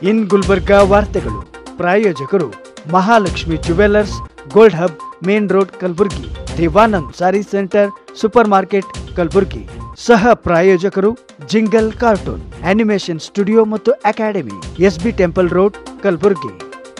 ಇನ್ ಗುಲ್ಬರ್ಗಾ ವಾರ್ತೆಗಳು ಪ್ರಾಯೋಜಕರು Mahalakshmi jewellers gold hub main road Kalaburgi Devanand sari centre super market Kalaburgi ಸಹ ಪ್ರಾಯೋಜಕರು ಜಿಂಗಲ್ ಕಾರ್ಟೂನ್ ಅನಿಮೇಷನ್ ಸ್ಟುಡಿಯೋ ಮತ್ತು academy SB temple road Kalaburgi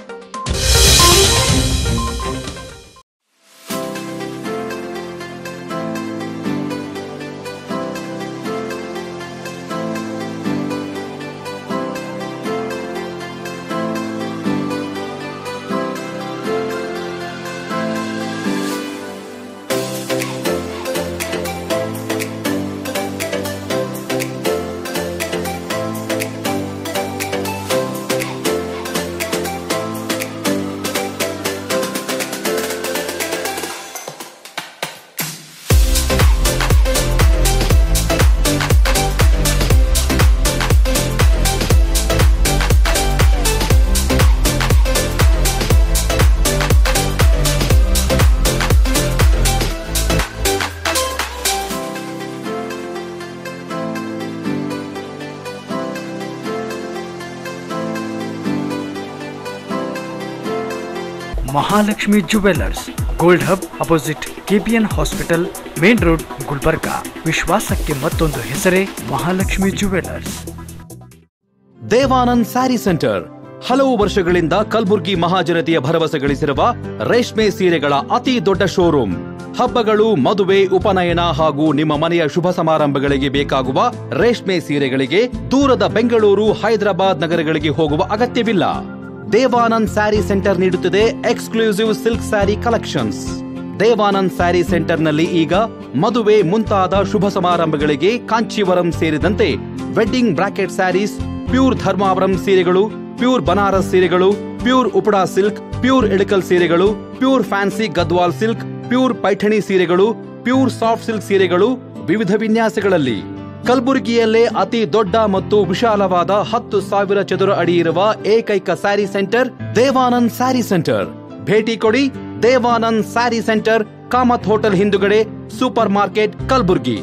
Mahalakshmi jewellers gold hub opposite KPN hospital main road Gulbarga ವಿಶ್ವಾಸಕ್ಕೆ ಮತ್ತೊಂದು ಹೆಸರೇ ಮಹಾಲಕ್ಷ್ಮಿ ಜುವೆಲ್ಲರ್ಸ್ ದೇವಾನಂದ್ ಸ್ಯಾರಿ ಸೆಂಟರ್ ಹಲವು ವರ್ಷಗಳಿಂದ ಕಲ್ಬುರ್ಗಿ ಮಹಾಜನತೆಯ ಭರವಸೆ ಗಳಿಸಿರುವ ರೇಷ್ಮೆ ಸೀರೆಗಳ ಅತಿ ದೊಡ್ಡ ಶೋರೂಮ್ ಹಬ್ಬಗಳು ಮದುವೆ ಉಪನಯನ ಹಾಗೂ ನಿಮ್ಮ ಮನೆಯ ಶುಭ ಸಮಾರಂಭಗಳಿಗೆ ಬೇಕಾಗುವ ರೇಷ್ಮೆ ಸೀರೆಗಳಿಗೆ ದೂರದ ಬೆಂಗಳೂರು ಹೈದರಾಬಾದ್ ನಗರಗಳಿಗೆ ಹೋಗುವ ಅಗತ್ಯವಿಲ್ಲ ದೇವಾನಂದ್ ಸ್ಯಾರಿ ಸೆಂಟರ್ ನೀಡುತ್ತಿದೆ exclusive silk sari collections Devanand sari ಸೆಂಟರ್ನಲ್ಲಿ ಈಗ ಮದುವೆ ಮುಂತಾದ ಶುಭ ಸಮಾರಂಭಗಳಿಗೆ ಕಾಂಚೀವರಂ ಸೇರಿದಂತೆ wedding brocade saris pure Dharmavaram ಸೀರೆಗಳು ಪ್ಯೂರ್ ಬನಾರಸ್ ಸೀರೆಗಳು pure Uppada silk pure Ilkal ಸೀರೆಗಳು pure fancy Gadwal silk pure Paithani ಸೀರೆಗಳು ಪ್ಯೂರ್ ಸಾಫ್ಟ್ ಸಿಲ್ಕ್ ಸೀರೆಗಳು ವಿವಿಧ ವಿನ್ಯಾಸಗಳಲ್ಲಿ ಕಲಬುರಗಿಯಲ್ಲೇ ಅತಿ ದೊಡ್ಡ ಮತ್ತು ವಿಶಾಲವಾದ ಹತ್ತು ಸಾವಿರ ಚದುರ ಅಡಿ ಇರುವ ಏಕೈಕ ಸ್ಯಾರಿ ಸೆಂಟರ್ ದೇವಾನಂದ್ ಸ್ಯಾರಿ ಸೆಂಟರ್ ಭೇಟಿ ಕೊಡಿ ದೇವಾನಂದ್ ಸ್ಯಾರಿ ಸೆಂಟರ್ ಕಾಮತ್ ಹೋಟೆಲ್ ಹಿಂದುಗಡೆ ಸೂಪರ್ ಮಾರ್ಕೆಟ್ ಕಲಬುರ್ಗಿ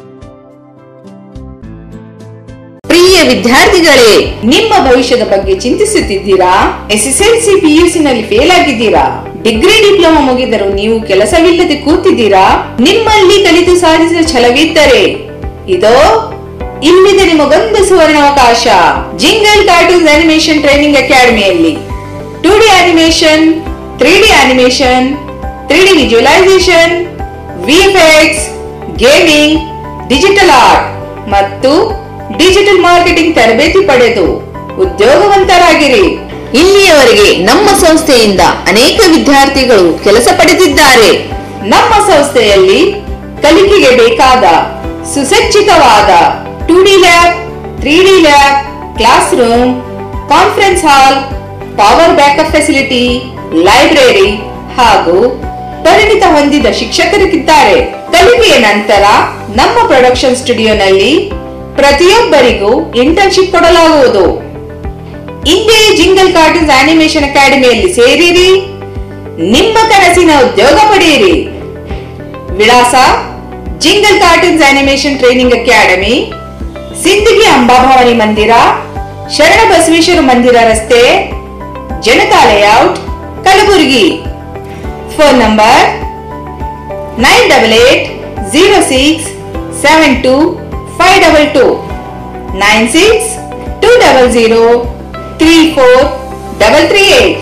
ಪ್ರಿಯ ವಿದ್ಯಾರ್ಥಿಗಳೇ ನಿಮ್ಮ ಭವಿಷ್ಯದ ಬಗ್ಗೆ ಚಿಂತಿಸುತ್ತಿದ್ದೀರಾ ಎಸ್ಎಸ್ಎಲ್ಸಿ ಪಿಯುಸಿ ನಲ್ಲಿ ಫೇಲ್ ಆಗಿದ್ದೀರಾ ಡಿಗ್ರಿ ಡಿಪ್ಲೊಮಾ ಮುಗಿದರೂ ನೀವು ಕೆಲಸವಿಲ್ಲದೆ ಕೂತಿದ್ದೀರಾ ನಿಮ್ಮಲ್ಲಿ ಕಲಿತು ಸಾಧಿಸಿದ ಛಲವಿದ್ದರೆ ಇದೋ ಇಲ್ಲಿದೆ ನಿಮಗೊಂದು ಸುವರ್ಣಾವಕಾಶ ಜಿಂಗಲ್ ಕಾರ್ಟೂನ್ಸ್ ಅನಿಮೇಷನ್ ಟ್ರೈನಿಂಗ್ ಅಕಾಡೆಮಿಯಲ್ಲಿ two D animation three D animation three D visualisation VFX gaming digital art ಮತ್ತು ಡಿಜಿಟಲ್ ಮಾರ್ಕೆಟಿಂಗ್ ತರಬೇತಿ ಪಡೆದು ಉದ್ಯೋಗವಂತರಾಗಿರಿ ಇಲ್ಲಿಯವರೆಗೆ ನಮ್ಮ ಸಂಸ್ಥೆಯಿಂದ ಅನೇಕ ವಿದ್ಯಾರ್ಥಿಗಳು ಕೆಲಸ ಪಡೆದಿದ್ದಾರೆ ನಮ್ಮ ಸಂಸ್ಥೆಯಲ್ಲಿ ಕಲಿಕೆಗೆ ಬೇಕಾದ ಸುಸಜ್ಜಿತವಾದ two D lab three D lab class room conference hall power backup facility library ಹಾಗೂ ಪರಿಣಿತ ಹೊಂದಿದ ಶಿಕ್ಷಕರಿದ್ದಾರೆ ಕಲಿಕೆಯ ನಂತರ ನಮ್ಮ ಪ್ರೊಡಕ್ಷನ್ ಸ್ಟುಡಿಯೋನಲ್ಲಿ ಪ್ರತಿಯೊಬ್ಬರಿಗೂ ಇಂಟರ್ನ್ಶಿಪ್ ಕೊಡಲಾಗುವುದು ಇಂದೇ ಜಿಂಗಲ್ ಕಾರ್ಟೂನ್ಸ್ ಅನಿಮೇಷನ್ ಅಕಾಡೆಮಿಯಲ್ಲಿ ಸೇರಿರಿ ನಿಮ್ಮ ಕನಸಿನ ಉದ್ಯೋಗ ಪಡೆಯಿರಿ ವಿಳಾಸ jingle cartoons animation training academy Sindagi Ambabhavani ಮಂದಿರ ಶರಣ ಬಸವೇಶ್ವರ ಮಂದಿರ ರಸ್ತೆ Janata layout Kalaburagi phone number nine double eight zero six seven two five double two nine six two double zero three four double three eight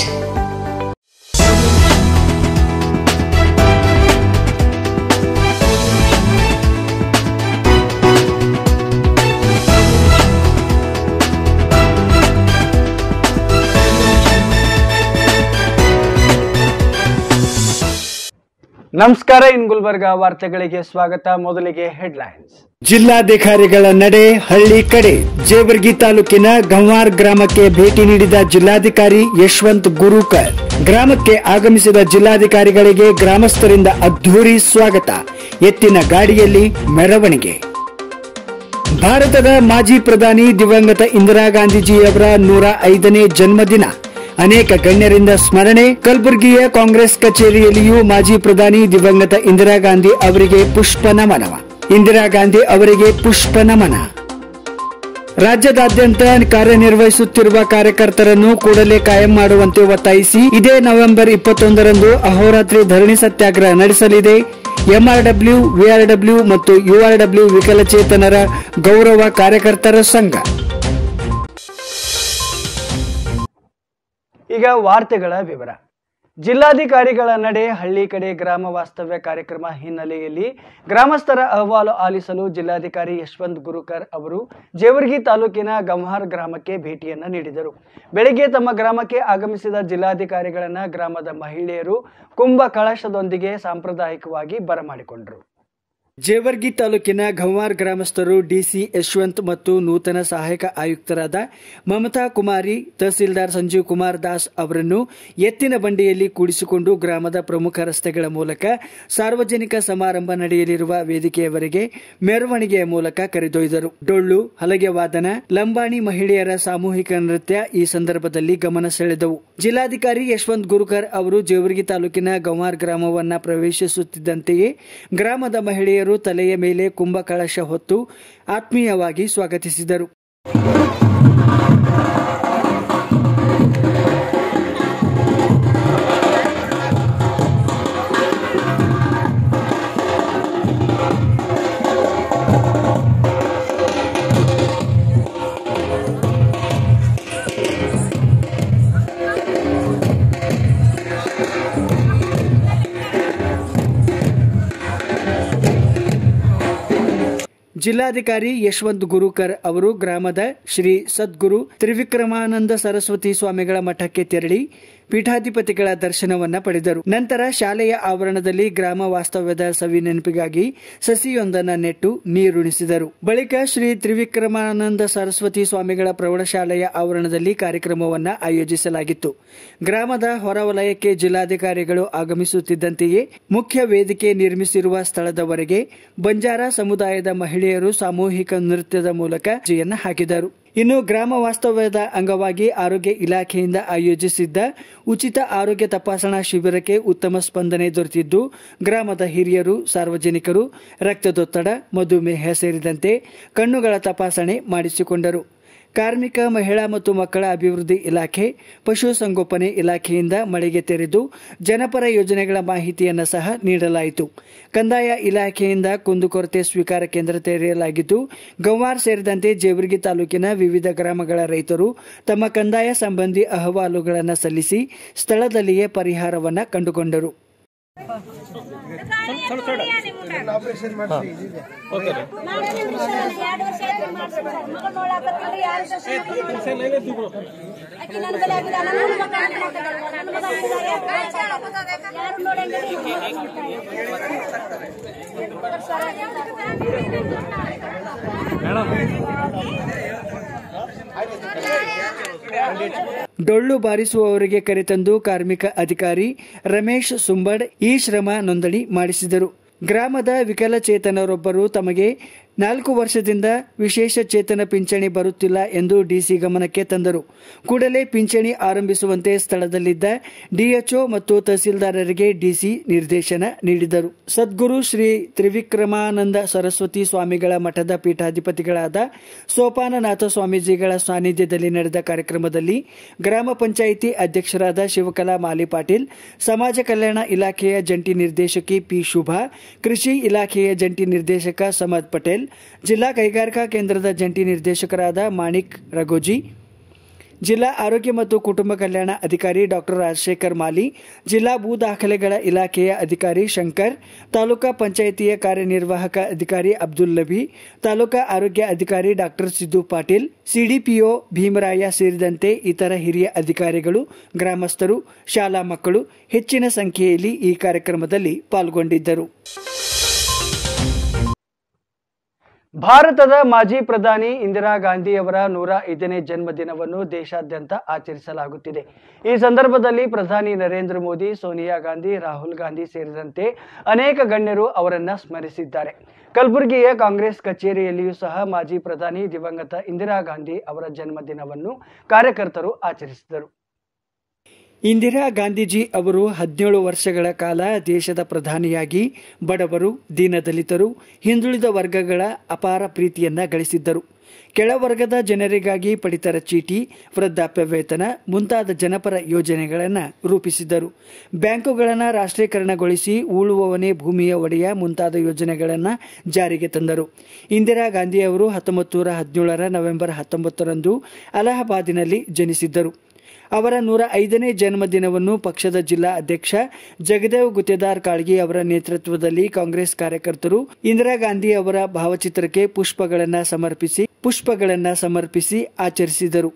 ನಮಸ್ಕಾರ ಇನ್ ಗುಲ್ಬರ್ಗಾ ವಾರ್ತೆಗಳಿಗೆ ಸ್ವಾಗತ ಮೊದಲಿಗೆ ಹೆಡ್ಲೈನ್ಸ್ ಜಿಲ್ಲಾಧಿಕಾರಿಗಳ ನಡೆ ಹಳ್ಳಿ ಕಡೆ ಜೇವರ್ಗಿ ತಾಲೂಕಿನ ಗಂವಾರ್ ಗ್ರಾಮಕ್ಕೆ ಭೇಟಿ ನೀಡಿದ ಜಿಲ್ಲಾಧಿಕಾರಿ ಯಶವಂತ್ ಗುರೂಕರ್ ಗ್ರಾಮಕ್ಕೆ ಆಗಮಿಸಿದ ಜಿಲ್ಲಾಧಿಕಾರಿಗಳಿಗೆ ಗ್ರಾಮಸ್ಥರಿಂದ ಅದ್ಧೂರಿ ಸ್ವಾಗತ ಎತ್ತಿನ ಗಾಡಿಯಲ್ಲಿ ಮೆರವಣಿಗೆ ಭಾರತದ ಮಾಜಿ ಪ್ರಧಾನಿ ದಿವಂಗತ ಇಂದಿರಾ ಗಾಂಧೀಜಿಯವರ ನೂರ ಐದನೇ ಜನ್ಮದಿನ ಅನೇಕ ಗಣ್ಯರಿಂದ ಸ್ಮರಣೆ ಕಲಬುರಗಿಯ ಕಾಂಗ್ರೆಸ್ ಕಚೇರಿಯಲ್ಲಿಯೂ ಮಾಜಿ ಪ್ರಧಾನಿ ದಿವಂಗತ ಇಂದಿರಾ ಗಾಂಧಿ ಅವರಿಗೆ ಪುಷ್ಪ ನಮನ ಇಂದಿರಾ ಗಾಂಧಿ ಅವರಿಗೆ ಪುಷ್ಪ ನಮನ ರಾಜ್ಯದಾದ್ಯಂತ ಕಾರ್ಯನಿರ್ವಹಿಸುತ್ತಿರುವ ಕಾರ್ಯಕರ್ತರನ್ನು ಕೂಡಲೇ ಕಾಯಂ ಮಾಡುವಂತೆ ಒತ್ತಾಯಿಸಿ ಇದೇ ನವೆಂಬರ್ ಇಪ್ಪತ್ತೊಂದರಂದು ಅಹೋರಾತ್ರಿ ಧರಣಿ ಸತ್ಯಾಗ್ರಹ ನಡೆಸಲಿದೆ ಎಂಆರ್ಡಬ್ಲ್ಯೂ ವಿಆರ್ಡಬ್ಲ್ಯೂ ಮತ್ತು ಯುಆರ್ಡಬ್ಲ್ಯೂ ವಿಕಲಚೇತನರ ಗೌರವ ಕಾರ್ಯಕರ್ತರ ಸಂಘ ಈಗ ವಾರ್ತೆಗಳ ವಿವರ ಜಿಲ್ಲಾಧಿಕಾರಿಗಳ ನಡೆ ಹಳ್ಳಿ ಕಡೆ ಗ್ರಾಮ ವಾಸ್ತವ್ಯ ಕಾರ್ಯಕ್ರಮ ಹಿನ್ನೆಲೆಯಲ್ಲಿ ಗ್ರಾಮಸ್ಥರ ಅಹವಾಲು ಆಲಿಸಲು ಜಿಲ್ಲಾಧಿಕಾರಿ ಯಶವಂತ್ ಗುರುಕರ್ ಅವರು ಜೇವರ್ಗಿ ತಾಲೂಕಿನ ಗಂಹಾರ್ ಗ್ರಾಮಕ್ಕೆ ಭೇಟಿಯನ್ನ ನೀಡಿದರು ಬೆಳಗ್ಗೆ ತಮ್ಮ ಗ್ರಾಮಕ್ಕೆ ಆಗಮಿಸಿದ ಜಿಲ್ಲಾಧಿಕಾರಿಗಳನ್ನ ಗ್ರಾಮದ ಮಹಿಳೆಯರು ಕುಂಭ ಕಳಶದೊಂದಿಗೆ ಸಾಂಪ್ರದಾಯಿಕವಾಗಿ ಬರಮಾಡಿಕೊಂಡರು ಜೇವರ್ಗಿ ತಾಲೂಕಿನ ಗಂವಾರ್ ಗ್ರಾಮಸ್ಥರು ಡಿಸಿ ಯಶವಂತ್ ಮತ್ತು ನೂತನ ಸಹಾಯಕ ಆಯುಕ್ತರಾದ ಮಮತಾ ಕುಮಾರಿ ತಹಸೀಲ್ದಾರ್ ಸಂಜೀವ್ ಕುಮಾರ್ ದಾಸ್ ಅವರನ್ನು ಎತ್ತಿನ ಬಂಡಿಯಲ್ಲಿ ಕೂಡಿಸಿಕೊಂಡು ಗ್ರಾಮದ ಪ್ರಮುಖ ರಸ್ತೆಗಳ ಮೂಲಕ ಸಾರ್ವಜನಿಕ ಸಮಾರಂಭ ನಡೆಯಲಿರುವ ವೇದಿಕೆಯವರೆಗೆ ಮೆರವಣಿಗೆಯ ಮೂಲಕ ಕರೆದೊಯ್ದರು ಡೊಳ್ಳು ಹಲಗೆ ವಾದನ ಲಂಬಾಣಿ ಮಹಿಳೆಯರ ಸಾಮೂಹಿಕ ನೃತ್ಯ ಈ ಸಂದರ್ಭದಲ್ಲಿ ಗಮನ ಸೆಳೆದವು ಜಿಲ್ಲಾಧಿಕಾರಿ ಯಶವಂತ್ ಗುರುಕರ್ ಅವರು ಜೇವರ್ಗಿ ತಾಲೂಕಿನ ಗಂವಾರ್ ಗ್ರಾಮವನ್ನ ಪ್ರವೇಶಿಸುತ್ತಿದ್ದಂತೆಯೇ ಗ್ರಾಮದ ಮಹಿಳೆಯರು ತಲೆಯ ಮೇಲೆ ಕುಂಭ ಕಳಶ ಹೊತ್ತು ಆತ್ಮೀಯವಾಗಿ ಸ್ವಾಗತಿಸಿದರು ಜಿಲ್ಲಾಧಿಕಾರಿ ಯಶವಂತ್ ಗುರುಕರ್ ಅವರು ಗ್ರಾಮದ ಶ್ರೀ ಸದ್ಗುರು ತ್ರಿವಿಕ್ರಮಾನಂದ ಸರಸ್ವತಿ ಸ್ವಾಮಿಗಳ ಮಠಕ್ಕೆ ತೆರಳಿ ಪೀಠಾಧಿಪತಿಗಳ ದರ್ಶನವನ್ನ ಪಡೆದರು ನಂತರ ಶಾಲೆಯ ಆವರಣದಲ್ಲಿ ಗ್ರಾಮ ವಾಸ್ತವ್ಯದ ಸವಿ ನೆನಪಿಗಾಗಿ ಸಸಿಯೊಂದನ್ನ ನೆಟ್ಟು ನೀರುಣಿಸಿದರು ಬಳಿಕ ಶ್ರೀ ತ್ರಿವಿಕ್ರಮಾನಂದ ಸರಸ್ವತಿ ಸ್ವಾಮಿಗಳ ಪ್ರೌಢಶಾಲೆಯ ಆವರಣದಲ್ಲಿ ಕಾರ್ಯಕ್ರಮವನ್ನ ಆಯೋಜಿಸಲಾಗಿತ್ತು ಗ್ರಾಮದ ಹೊರವಲಯಕ್ಕೆ ಜಿಲ್ಲಾಧಿಕಾರಿಗಳು ಆಗಮಿಸುತ್ತಿದ್ದಂತೆಯೇ ಮುಖ್ಯ ವೇದಿಕೆ ನಿರ್ಮಿಸಿರುವ ಸ್ಥಳದವರೆಗೆ ಬಂಜಾರ ಸಮುದಾಯದ ಮಹಿಳೆಯರು ಸಾಮೂಹಿಕ ನೃತ್ಯದ ಮೂಲಕ ಜಿಯನ್ನ ಹಾಕಿದರು ಇನ್ನು ಗ್ರಾಮ ವಾಸ್ತವ್ಯದ ಅಂಗವಾಗಿ ಆರೋಗ್ಯ ಇಲಾಖೆಯಿಂದ ಆಯೋಜಿಸಿದ್ದ ಉಚಿತ ಆರೋಗ್ಯ ತಪಾಸಣಾ ಶಿಬಿರಕ್ಕೆ ಉತ್ತಮ ಸ್ಪಂದನೆ ದೊರೆತಿದ್ದು ಗ್ರಾಮದ ಹಿರಿಯರು ಸಾರ್ವಜನಿಕರು ರಕ್ತದೊತ್ತಡ ಮಧುಮೇಹ ಸೇರಿದಂತೆ ಕಣ್ಣುಗಳ ತಪಾಸಣೆ ಮಾಡಿಸಿಕೊಂಡರು ಕಾರ್ಮಿಕ ಮಹಿಳಾ ಮತ್ತು ಮಕ್ಕಳ ಅಭಿವೃದ್ಧಿ ಇಲಾಖೆ ಪಶುಸಂಗೋಪನೆ ಇಲಾಖೆಯಿಂದ ಮಳೆಗೆ ತೆರೆದು ಜನಪರ ಯೋಜನೆಗಳ ಮಾಹಿತಿಯನ್ನು ಸಹ ನೀಡಲಾಯಿತು ಕಂದಾಯ ಇಲಾಖೆಯಿಂದ ಕುಂದುಕೊರತೆ ಸ್ವೀಕಾರ ಕೇಂದ್ರ ತೆರೆಯಲಾಗಿದ್ದು ಗಂವಾರ್ ಸೇರಿದಂತೆ ಜೇವರ್ಗಿ ತಾಲೂಕಿನ ವಿವಿಧ ಗ್ರಾಮಗಳ ರೈತರು ತಮ್ಮ ಕಂದಾಯ ಸಂಬಂಧಿ ಅಹವಾಲುಗಳನ್ನು ಸಲ್ಲಿಸಿ ಸ್ಥಳದಲ್ಲಿಯೇ ಪರಿಹಾರವನ್ನು ಕಂಡುಕೊಂಡರು ಡೊಳ್ಳು ಬಾರಿಸುವವರಿಗೆ ಕರೆತಂದು ಕಾರ್ಮಿಕ ಅಧಿಕಾರಿ ರಮೇಶ್ ಸುಂಬಡ್ ಈ ಶ್ರಮ ನೋಂದಣಿ ಮಾಡಿಸಿದರು ಗ್ರಾಮದ ವಿಕಲಚೇತನರೊಬ್ಬರು ತಮಗೆ ನಾಲ್ಕು ವರ್ಷದಿಂದ ವಿಶೇಷ ಚೇತನ ಪಿಂಚಣಿ ಬರುತ್ತಿಲ್ಲ ಎಂದು ಡಿಸಿ ಗಮನಕ್ಕೆ ತಂದರು ಕೂಡಲೇ ಪಿಂಚಣಿ ಆರಂಭಿಸುವಂತೆ ಸ್ಥಳದಲ್ಲಿದ್ದ ಡಿಎಚ್ಒ ಮತ್ತು ತಹಸೀಲ್ದಾರರಿಗೆ ಡಿಸಿ ನಿರ್ದೇಶನ ನೀಡಿದರು ಸದ್ಗುರು ಶ್ರೀ ತ್ರಿವಿಕ್ರಮಾನಂದ ಸರಸ್ವತಿ ಸ್ವಾಮಿಗಳ ಮಠದ ಪೀಠಾಧಿಪತಿಗಳಾದ ಸೋಪಾನನಾಥ ಸ್ವಾಮೀಜಿಗಳ ಸಾನ್ನಿಧ್ಯದಲ್ಲಿ ನಡೆದ ಕಾರ್ಯಕ್ರಮದಲ್ಲಿ ಗ್ರಾಮ ಪಂಚಾಯಿತಿ ಅಧ್ಯಕ್ಷರಾದ ಶಿವಕಲಾ ಮಾಲಿ ಪಾಟೀಲ್ ಸಮಾಜ ಕಲ್ಯಾಣ ಇಲಾಖೆಯ ಜಂಟಿ ನಿರ್ದೇಶಕಿ ಪಿ ಶುಭಾ ಕೃಷಿ ಇಲಾಖೆಯ ಜಂಟಿ ನಿರ್ದೇಶಕ ಸಮದ್ ಪಟೇಲ್ ಜಿಲ್ಲಾ ಕೈಗಾರಿಕಾ ಕೇಂದ್ರದ ಜಂಟಿ ನಿರ್ದೇಶಕರಾದ ಮಾಣಿಕ್ ರಘೋಜಿ ಜಿಲ್ಲಾ ಆರೋಗ್ಯ ಮತ್ತು ಕುಟುಂಬ ಕಲ್ಯಾಣ ಅಧಿಕಾರಿ ಡಾಕ್ಟರ್ ರಾಜಶೇಖರ್ ಮಾಲಿ ಜಿಲ್ಲಾ ಭೂ ದಾಖಲೆಗಳ ಇಲಾಖೆಯ ಅಧಿಕಾರಿ ಶಂಕರ್ ತಾಲೂಕಾ ಪಂಚಾಯಿತಿಯ ಕಾರ್ಯನಿರ್ವಾಹಕ ಅಧಿಕಾರಿ ಅಬ್ದುಲ್ ನಬಿ ತಾಲೂಕಾ ಆರೋಗ್ಯ ಅಧಿಕಾರಿ ಡಾಕ್ಟರ್ ಸಿದ್ದು ಪಾಟೀಲ್ ಸಿಡಿಪಿಒ ಭೀಮರಾಯ ಸೇರಿದಂತೆ ಇತರ ಹಿರಿಯ ಅಧಿಕಾರಿಗಳು ಗ್ರಾಮಸ್ಥರು ಶಾಲಾ ಮಕ್ಕಳು ಹೆಚ್ಚಿನ ಸಂಖ್ಯೆಯಲ್ಲಿ ಈ ಕಾರ್ಯಕ್ರಮದಲ್ಲಿ ಪಾಲ್ಗೊಂಡಿದ್ದರು ಭಾರತದ ಮಾಜಿ ಪ್ರಧಾನಿ ಇಂದಿರಾ ಗಾಂಧಿಯವರ ನೂರ ಐದನೇ ಜನ್ಮದಿನವನ್ನು ದೇಶಾದ್ಯಂತ ಆಚರಿಸಲಾಗುತ್ತಿದೆ ಈ ಸಂದರ್ಭದಲ್ಲಿ ಪ್ರಧಾನಿ ನರೇಂದ್ರ ಮೋದಿ ಸೋನಿಯಾ ಗಾಂಧಿ ರಾಹುಲ್ ಗಾಂಧಿ ಸೇರಿದಂತೆ ಅನೇಕ ಗಣ್ಯರು ಅವರನ್ನ ಸ್ಮರಿಸಿದ್ದಾರೆ ಕಲಬುರಗಿಯ ಕಾಂಗ್ರೆಸ್ ಕಚೇರಿಯಲ್ಲಿಯೂ ಸಹ ಮಾಜಿ ಪ್ರಧಾನಿ ದಿವಂಗತ ಇಂದಿರಾ ಗಾಂಧಿ ಅವರ ಜನ್ಮದಿನವನ್ನು ಕಾರ್ಯಕರ್ತರು ಆಚರಿಸಿದರು ಇಂದಿರಾ ಗಾಂಧೀಜಿ ಅವರು ಹದಿನೇಳು ವರ್ಷಗಳ ಕಾಲ ದೇಶದ ಪ್ರಧಾನಿಯಾಗಿ ಬಡವರು ದೀನದಲಿತರು ಹಿಂದುಳಿದ ವರ್ಗಗಳ ಅಪಾರ ಪ್ರೀತಿಯನ್ನ ಗಳಿಸಿದ್ದರು ಕೆಳವರ್ಗದ ಜನರಿಗಾಗಿ ಪಡಿತರ ಚೀಟಿ ವೃದ್ಧಾಪ್ಯ ವೇತನ ಮುಂತಾದ ಜನಪರ ಯೋಜನೆಗಳನ್ನು ರೂಪಿಸಿದ್ದರು ಬ್ಯಾಂಕುಗಳನ್ನು ರಾಷ್ಟ್ರೀಕರಣಗೊಳಿಸಿ ಉಳುವವನೇ ಭೂಮಿಯ ಒಡೆಯ ಮುಂತಾದ ಯೋಜನೆಗಳನ್ನು ಜಾರಿಗೆ ತಂದರು ಇಂದಿರಾ ಗಾಂಧಿ ಅವರು ಹತ್ತೊಂಬತ್ತು ನೂರ ಹದಿನೇಳರ ನವೆಂಬರ್ ಹತ್ತೊಂಬತ್ತರಂದು ಅಲಹಾಬಾದಿನಲ್ಲಿ ಜನಿಸಿದ್ದರು ಅವರ ನೂರ ಐದನೇ ಜನ್ಮದಿನವನ್ನು ಪಕ್ಷದ ಜಿಲ್ಲಾ ಅಧ್ಯಕ್ಷ ಜಗದೇವ್ ಗುತ್ತೇದಾರ್ ಕಾಳ್ಗಿ ಅವರ ನೇತೃತ್ವದಲ್ಲಿ ಕಾಂಗ್ರೆಸ್ ಕಾರ್ಯಕರ್ತರು ಇಂದಿರಾ ಗಾಂಧಿ ಅವರ ಭಾವಚಿತ್ರಕ್ಕೆ ಪುಷ್ಪಗಳನ್ನು ಸಮರ್ಪಿಸಿ ಪುಷ್ಪಗಳನ್ನು ಸಮರ್ಪಿಸಿ ಆಚರಿಸಿದರು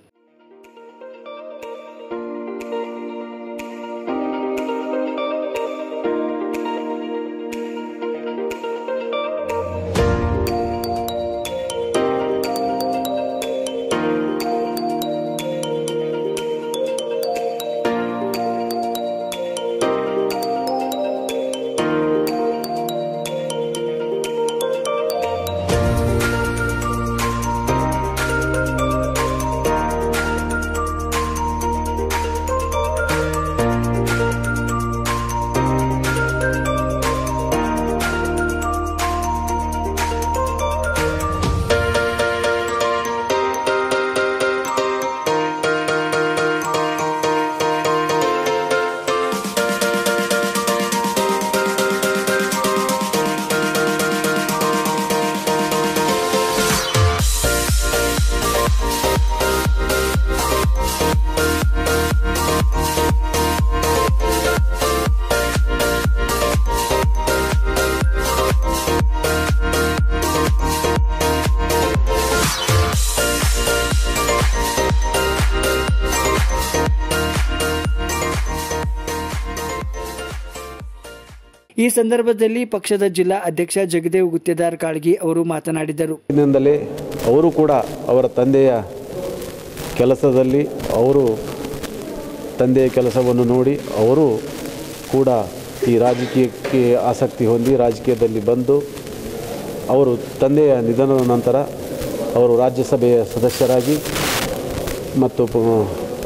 ಈ ಸಂದರ್ಭದಲ್ಲಿ ಪಕ್ಷದ ಜಿಲ್ಲಾ ಅಧ್ಯಕ್ಷ ಜಗದೇವ್ ಗುತ್ತೇದಾರ್ ಕಾಳ್ಗಿ ಅವರು ಮಾತನಾಡಿದರು ಹಿಂದಿನಿಂದಲೇ ಅವರು ಕೂಡ ಅವರ ತಂದೆಯ ಕೆಲಸದಲ್ಲಿ ಅವರು ತಂದೆಯ ಕೆಲಸವನ್ನು ನೋಡಿ ಅವರು ಕೂಡ ಈ ರಾಜಕೀಯಕ್ಕೆ ಆಸಕ್ತಿ ಹೊಂದಿ ರಾಜಕೀಯದಲ್ಲಿ ಬಂದು ಅವರು ತಂದೆಯ ನಿಧನದ ನಂತರ ಅವರು ರಾಜ್ಯಸಭೆಯ ಸದಸ್ಯರಾಗಿ ಮತ್ತು ಪ-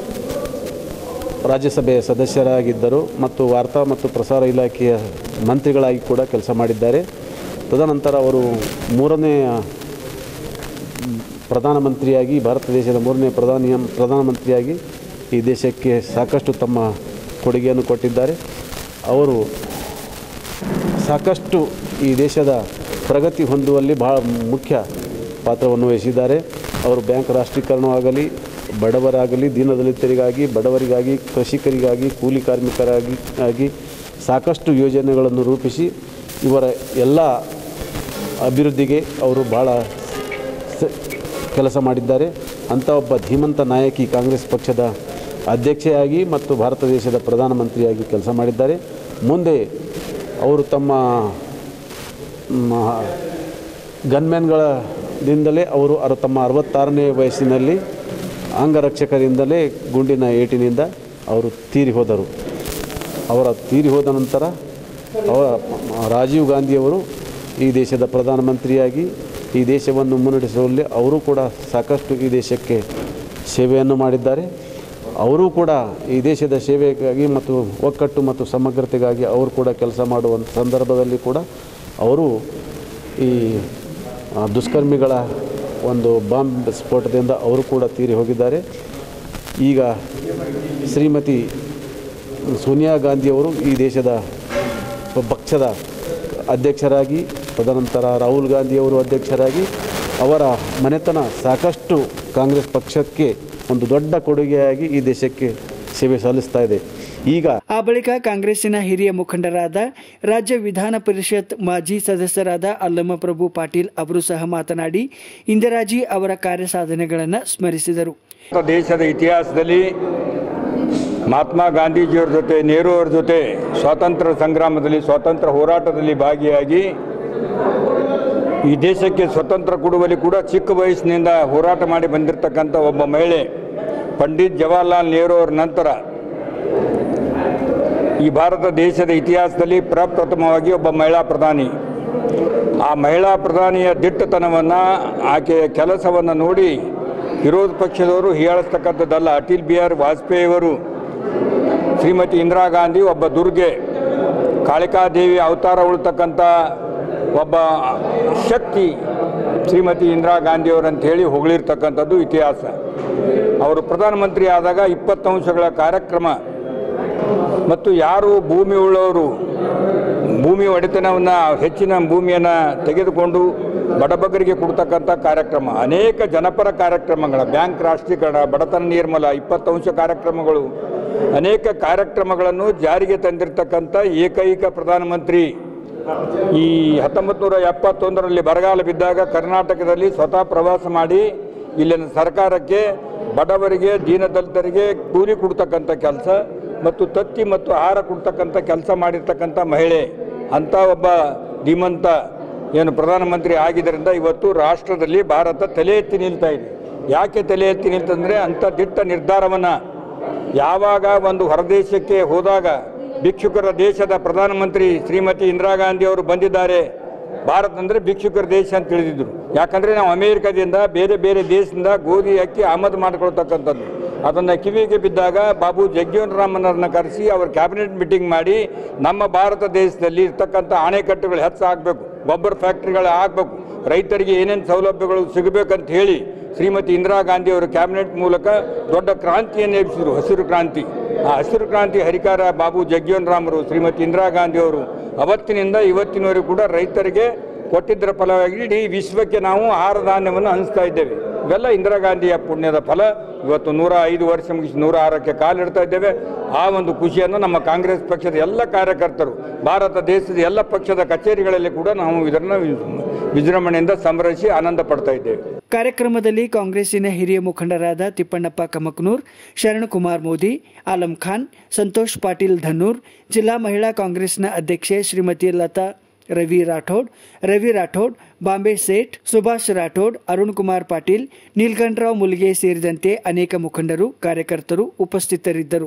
ರಾಜ್ಯಸಭೆಯ ಸದಸ್ಯರಾಗಿದ್ದರು ಮತ್ತು ವಾರ್ತಾ ಮತ್ತು ಪ್ರಸಾರ ಇಲಾಖೆಯ ಮಂತ್ರಿಗಳಾಗಿ ಕೂಡ ಕೆಲಸ ಮಾಡಿದ್ದಾರೆ ತದನಂತರ ಅವರು ಮೂರನೆಯ ಪ್ರಧಾನಮಂತ್ರಿಯಾಗಿ ಭಾರತ ದೇಶದ ಮೂರನೇ ಪ್ರಧಾನಿ ಪ್ರಧಾನಮಂತ್ರಿಯಾಗಿ ಈ ದೇಶಕ್ಕೆ ಸಾಕಷ್ಟು ತಮ್ಮ ಕೊಡುಗೆಯನ್ನು ಕೊಟ್ಟಿದ್ದಾರೆ ಅವರು ಸಾಕಷ್ಟು ಈ ದೇಶದ ಪ್ರಗತಿ ಹೊಂದುವಲ್ಲಿ ಬಹಳ ಮುಖ್ಯ ಪಾತ್ರವನ್ನು ವಹಿಸಿದ್ದಾರೆ ಅವರು ಬ್ಯಾಂಕ್ ರಾಷ್ಟ್ರೀಕರಣವಾಗಲಿ ಬಡವರಾಗಲಿ ದೀನದಲಿತರಿಗಾಗಿ ಬಡವರಿಗಾಗಿ ಕೃಷಿಕರಿಗಾಗಿ ಕೂಲಿ ಕಾರ್ಮಿಕರಾಗಿ ಆಗಿ ಸಾಕಷ್ಟು ಯೋಜನೆಗಳನ್ನು ರೂಪಿಸಿ ಇವರ ಎಲ್ಲ ಅಭಿವೃದ್ಧಿಗೆ ಅವರು ಭಾಳ ಸ- ಕೆಲಸ ಮಾಡಿದ್ದಾರೆ ಅಂಥ ಒಬ್ಬ ಧೀಮಂತ ನಾಯಕಿ ಕಾಂಗ್ರೆಸ್ ಪಕ್ಷದ ಅಧ್ಯಕ್ಷೆಯಾಗಿ ಮತ್ತು ಭಾರತ ದೇಶದ ಪ್ರಧಾನಮಂತ್ರಿಯಾಗಿ ಕೆಲಸ ಮಾಡಿದ್ದಾರೆ ಮುಂದೆ ಅವರು ತಮ್ಮ ಮ, ಗನ್ಮ್ಯಾನ್ಗಳಿಂದಲೇ ಅವರು ಅರ ತಮ್ಮ ಅರವತ್ತಾರನೇ ವಯಸ್ಸಿನಲ್ಲಿ ಅಂಗರಕ್ಷಕರಿಂದಲೇ ಗುಂಡಿನ ಏಟಿನಿಂದ ಅವರು ತೀರಿ ಹೋದರು ಅವರ ತೀರಿ ಹೋದ ನಂತರ ಅವರ ರಾಜೀವ್ ಗಾಂಧಿಯವರು ಈ ದೇಶದ ಪ್ರಧಾನಮಂತ್ರಿಯಾಗಿ ಈ ದೇಶವನ್ನು ಮುನ್ನಡೆಸುವಲ್ಲಿ ಅವರು ಕೂಡ ಸಾಕಷ್ಟು ಈ ದೇಶಕ್ಕೆ ಸೇವೆಯನ್ನು ಮಾಡಿದ್ದಾರೆ ಅವರೂ ಕೂಡ ಈ ದೇಶದ ಸೇವೆಗಾಗಿ ಮತ್ತು ಒಕ್ಕಟ್ಟು ಮತ್ತು ಸಮಗ್ರತೆಗಾಗಿ ಅವರು ಕೂಡ ಕೆಲಸ ಮಾಡುವ ಸಂದರ್ಭದಲ್ಲಿ ಕೂಡ ಅವರು ಈ ಆ, ದುಷ್ಕರ್ಮಿಗಳ ಒಂದು ಬಾಂಬ್ ಸ್ಫೋಟದಿಂದ ಅವರು ಕೂಡ ತೀರಿ ಹೋಗಿದ್ದಾರೆ ಈಗ ಶ್ರೀಮತಿ ಸೋನಿಯಾ ಗಾಂಧಿಯವರು ಈ ದೇಶದ ಪಕ್ಷದ ಅಧ್ಯಕ್ಷರಾಗಿ ತದನಂತರ ರಾಹುಲ್ ಗಾಂಧಿಯವರು ಅಧ್ಯಕ್ಷರಾಗಿ ಅವರ ಮನೆತನ ಸಾಕಷ್ಟು ಕಾಂಗ್ರೆಸ್ ಪಕ್ಷಕ್ಕೆ ಒಂದು ದೊಡ್ಡ ಕೊಡುಗೆಯಾಗಿ ಈ ದೇಶಕ್ಕೆ ಸೇವೆ ಸಲ್ಲಿಸ್ತಾ ಇದೆ ಈಗ ಆ ಬಳಿಕ ಕಾಂಗ್ರೆಸ್ಸಿನ ಹಿರಿಯ ಮುಖಂಡರಾದ ರಾಜ್ಯ ವಿಧಾನ ಪರಿಷತ್ ಮಾಜಿ ಸದಸ್ಯರಾದ ಅಲ್ಲಮ ಪ್ರಭು ಪಾಟೀಲ್ ಅವರು ಸಹ ಮಾತನಾಡಿ ಇಂದಿರಾಜಿ ಅವರ ಕಾರ್ಯ ಸಾಧನೆಗಳನ್ನು ಸ್ಮರಿಸಿದರು ಭಾರತ ದೇಶದ ಇತಿಹಾಸದಲ್ಲಿ ಮಹಾತ್ಮ ಗಾಂಧೀಜಿಯವರ ಜೊತೆ ನೆಹರು ಅವರ ಜೊತೆ ಸ್ವಾತಂತ್ರ್ಯ ಸಂಗ್ರಾಮದಲ್ಲಿ ಸ್ವಾತಂತ್ರ್ಯ ಹೋರಾಟದಲ್ಲಿ ಭಾಗಿಯಾಗಿ ಈ ದೇಶಕ್ಕೆ ಸ್ವತಂತ್ರ ಕೊಡುವಲ್ಲಿ ಕೂಡ ಚಿಕ್ಕ ವಯಸ್ಸಿನಿಂದ ಹೋರಾಟ ಮಾಡಿ ಬಂದಿರತಕ್ಕಂಥ ಒಬ್ಬ ಮಹಿಳೆ ಪಂಡಿತ್ ಜವಾಹರ್ಲಾಲ್ ನೆಹರು ಅವರ ನಂತರ ಈ ಭಾರತ ದೇಶದ ಇತಿಹಾಸದಲ್ಲಿ ಪ್ರಪ್ರಥಮವಾಗಿ ಒಬ್ಬ ಮಹಿಳಾ ಪ್ರಧಾನಿ ಆ ಮಹಿಳಾ ಪ್ರಧಾನಿಯ ದಿಟ್ಟತನವನ್ನು ಆಕೆಯ ಕೆಲಸವನ್ನು ನೋಡಿ ವಿರೋಧ ಪಕ್ಷದವರು ಹೀಯಾಳಿಸ್ತಕ್ಕಂಥದ್ದಲ್ಲ ಅಟಲ್ ಬಿಹಾರಿ ವಾಜಪೇಯಿಯವರು ಶ್ರೀಮತಿ ಇಂದಿರಾ ಗಾಂಧಿ ಒಬ್ಬ ದುರ್ಗೆ ಕಾಳಿಕಾದೇವಿ ಅವತಾರ ಉಳ್ತಕ್ಕಂಥ ಒಬ್ಬ ಶಕ್ತಿ ಶ್ರೀಮತಿ ಇಂದಿರಾ ಗಾಂಧಿಯವರು ಅಂತ ಹೇಳಿ ಹೊಗಳಿರ್ತಕ್ಕಂಥದ್ದು ಇತಿಹಾಸ ಅವರು ಪ್ರಧಾನಮಂತ್ರಿ ಆದಾಗ ಇಪ್ಪತ್ತಂಶಗಳ ಕಾರ್ಯಕ್ರಮ ಮತ್ತು ಯಾರು ಭೂಮಿ ಉಳ್ಳವರು ಭೂಮಿ ಒಡೆತನವನ್ನು ಹೆಚ್ಚಿನ ಭೂಮಿಯನ್ನು ತೆಗೆದುಕೊಂಡು ಬಡಬಗರಿಗೆ ಕೊಡ್ತಕ್ಕಂಥ ಕಾರ್ಯಕ್ರಮ ಅನೇಕ ಜನಪರ ಕಾರ್ಯಕ್ರಮಗಳ ಬ್ಯಾಂಕ್ ರಾಷ್ಟ್ರೀಕರಣ ಬಡತನ ನಿರ್ಮೂಲ ಇಪ್ಪತ್ತಂಶ ಕಾರ್ಯಕ್ರಮಗಳು ಅನೇಕ ಕಾರ್ಯಕ್ರಮಗಳನ್ನು ಜಾರಿಗೆ ತಂದಿರತಕ್ಕಂಥ ಏಕೈಕ ಪ್ರಧಾನಮಂತ್ರಿ ಈ ಹತ್ತೊಂಬತ್ತು ನೂರ ಎಪ್ಪತ್ತೊಂದರಲ್ಲಿ ಬರಗಾಲ ಬಿದ್ದಾಗ ಕರ್ನಾಟಕದಲ್ಲಿ ಸ್ವತಃ ಪ್ರವಾಸ ಮಾಡಿ ಇಲ್ಲಿನ ಸರ್ಕಾರಕ್ಕೆ ಬಡವರಿಗೆ ದೀನದಲಿತರಿಗೆ ಕೂಲಿ ಕೊಡ್ತಕ್ಕಂಥ ಕೆಲಸ ಮತ್ತು ತತ್ತಿ ಮತ್ತು ಆಹಾರ ಕೊಡ್ತಕ್ಕಂಥ ಕೆಲಸ ಮಾಡಿರ್ತಕ್ಕಂಥ ಮಹಿಳೆ ಅಂಥ ಒಬ್ಬ ಧೀಮಂತ ಏನು ಪ್ರಧಾನಮಂತ್ರಿ ಆಗಿದ್ದರಿಂದ ಇವತ್ತು ರಾಷ್ಟ್ರದಲ್ಲಿ ಭಾರತ ತಲೆ ಎತ್ತಿ ನಿಲ್ತಾ ಇದೆ ಯಾಕೆ ತಲೆ ಎತ್ತಿ ನಿಲ್ತಂದರೆ ಅಂಥ ದಿಟ್ಟ ನಿರ್ಧಾರವನ್ನು ಯಾವಾಗ ಒಂದು ಹೊರದೇಶಕ್ಕೆ ಹೋದಾಗ ಭಿಕ್ಷುಕರ ದೇಶದ ಪ್ರಧಾನಮಂತ್ರಿ ಶ್ರೀಮತಿ ಇಂದಿರಾ ಗಾಂಧಿ ಅವರು ಬಂದಿದ್ದಾರೆ ಭಾರತ ಅಂದರೆ ಭಿಕ್ಷುಕರ ದೇಶ ಅಂತ ತಿಳಿದಿದ್ರು ಯಾಕಂದರೆ ನಾವು ಅಮೇರಿಕದಿಂದ ಬೇರೆ ಬೇರೆ ದೇಶದಿಂದ ಗೋಧಿ ಅಕ್ಕಿ ಆಮದು ಮಾಡ್ಕೊಳ್ತಕ್ಕಂಥದ್ದು ಅದನ್ನು ಕಿವಿಗೆ ಬಿದ್ದಾಗ ಬಾಬು ಜಗ್ಜೀವನ್ ರಾಮನವ್ರನ್ನ ಕರೆಸಿ ಅವ್ರ ಕ್ಯಾಬಿನೆಟ್ ಮೀಟಿಂಗ್ ಮಾಡಿ ನಮ್ಮ ಭಾರತ ದೇಶದಲ್ಲಿ ಇರ್ತಕ್ಕಂಥ ಅಣೆಕಟ್ಟುಗಳು ಹೆಚ್ಚಾಗಬೇಕು ಗೊಬ್ಬರ ಫ್ಯಾಕ್ಟ್ರಿಗಳು ಆಗಬೇಕು ರೈತರಿಗೆ ಏನೇನು ಸೌಲಭ್ಯಗಳು ಸಿಗಬೇಕಂತ ಹೇಳಿ ಶ್ರೀಮತಿ ಇಂದಿರಾ ಗಾಂಧಿ ಅವರು ಕ್ಯಾಬಿನೆಟ್ ಮೂಲಕ ದೊಡ್ಡ ಕ್ರಾಂತಿಯನ್ನು ಎಬ್ಬಿಸಿದ್ರು ಹಸಿರು ಕ್ರಾಂತಿ ಆ ಹಸಿರು ಕ್ರಾಂತಿ ಹರಿಕಾರ ಬಾಬು ಜಗ್ಜೀವನ್ ರಾಮರು ಶ್ರೀಮತಿ ಇಂದಿರಾ ಗಾಂಧಿ ಅವರು ಅವತ್ತಿನಿಂದ ಇವತ್ತಿನವರೆಗೂ ಕೂಡ ರೈತರಿಗೆ ಕೊಟ್ಟಿದ್ದರ ಫಲವಾಗಿ ಇಡೀ ವಿಶ್ವಕ್ಕೆ ನಾವು ಆಹಾರ ಧಾನ್ಯವನ್ನು ಹಂಚ್ತಾ ಇದ್ದೇವೆ ಇವೆಲ್ಲ ಇಂದಿರಾ ಗಾಂಧಿಯ ಪುಣ್ಯದ ಫಲ ಇವತ್ತು ನೂರ ಐದು ವರ್ಷ ಮುಗಿಸಿ ನೂರ ಆರಕ್ಕೆ ಕಾಲಿಡ್ತಾ ಇದ್ದೇವೆ ಆ ಒಂದು ಖುಷಿಯನ್ನು ನಮ್ಮ ಕಾಂಗ್ರೆಸ್ ಪಕ್ಷದ ಎಲ್ಲ ಕಾರ್ಯಕರ್ತರು ಭಾರತ ದೇಶದ ಎಲ್ಲ ಪಕ್ಷದ ಕಚೇರಿಗಳಲ್ಲಿ ಕೂಡ ನಾವು ಇದನ್ನು ವಿಜೃಂಭಣೆಯಿಂದ ಸಂಭ್ರಮಿಸಿ ಆನಂದ ಪಡ್ತಾ ಇದ್ದೇವೆ ಕಾರ್ಯಕ್ರಮದಲ್ಲಿ ಕಾಂಗ್ರೆಸ್ಸಿನ ಹಿರಿಯ ಮುಖಂಡರಾದ ತಿಪ್ಪಣ್ಣಪ್ಪ ಕಮಕ್ನೂರ್ ಶರಣಕುಮಾರ್ ಮೋದಿ ಆಲಂ ಖಾನ್ ಸಂತೋಷ್ ಪಾಟೀಲ್ ಧನ್ನೂರ್ ಜಿಲ್ಲಾ ಮಹಿಳಾ ಕಾಂಗ್ರೆಸ್ನ ಅಧ್ಯಕ್ಷೆ ಶ್ರೀಮತಿ ಲತಾ ರವಿ ರಾಠೋಡ್ ರವಿ ರಾಠೋಡ್ ಬಾಂಬೆ ಸೇಠ್ ಸುಭಾಷ್ ರಾಠೋಡ್ ಅರುಣ್ ಕುಮಾರ್ ಪಾಟೀಲ್ ನೀಲ್ಕಂಠರಾವ್ ಮುಲ್ಗೆ ಸೇರಿದಂತೆ ಅನೇಕ ಮುಖಂಡರು ಕಾರ್ಯಕರ್ತರು ಉಪಸ್ಥಿತರಿದ್ದರು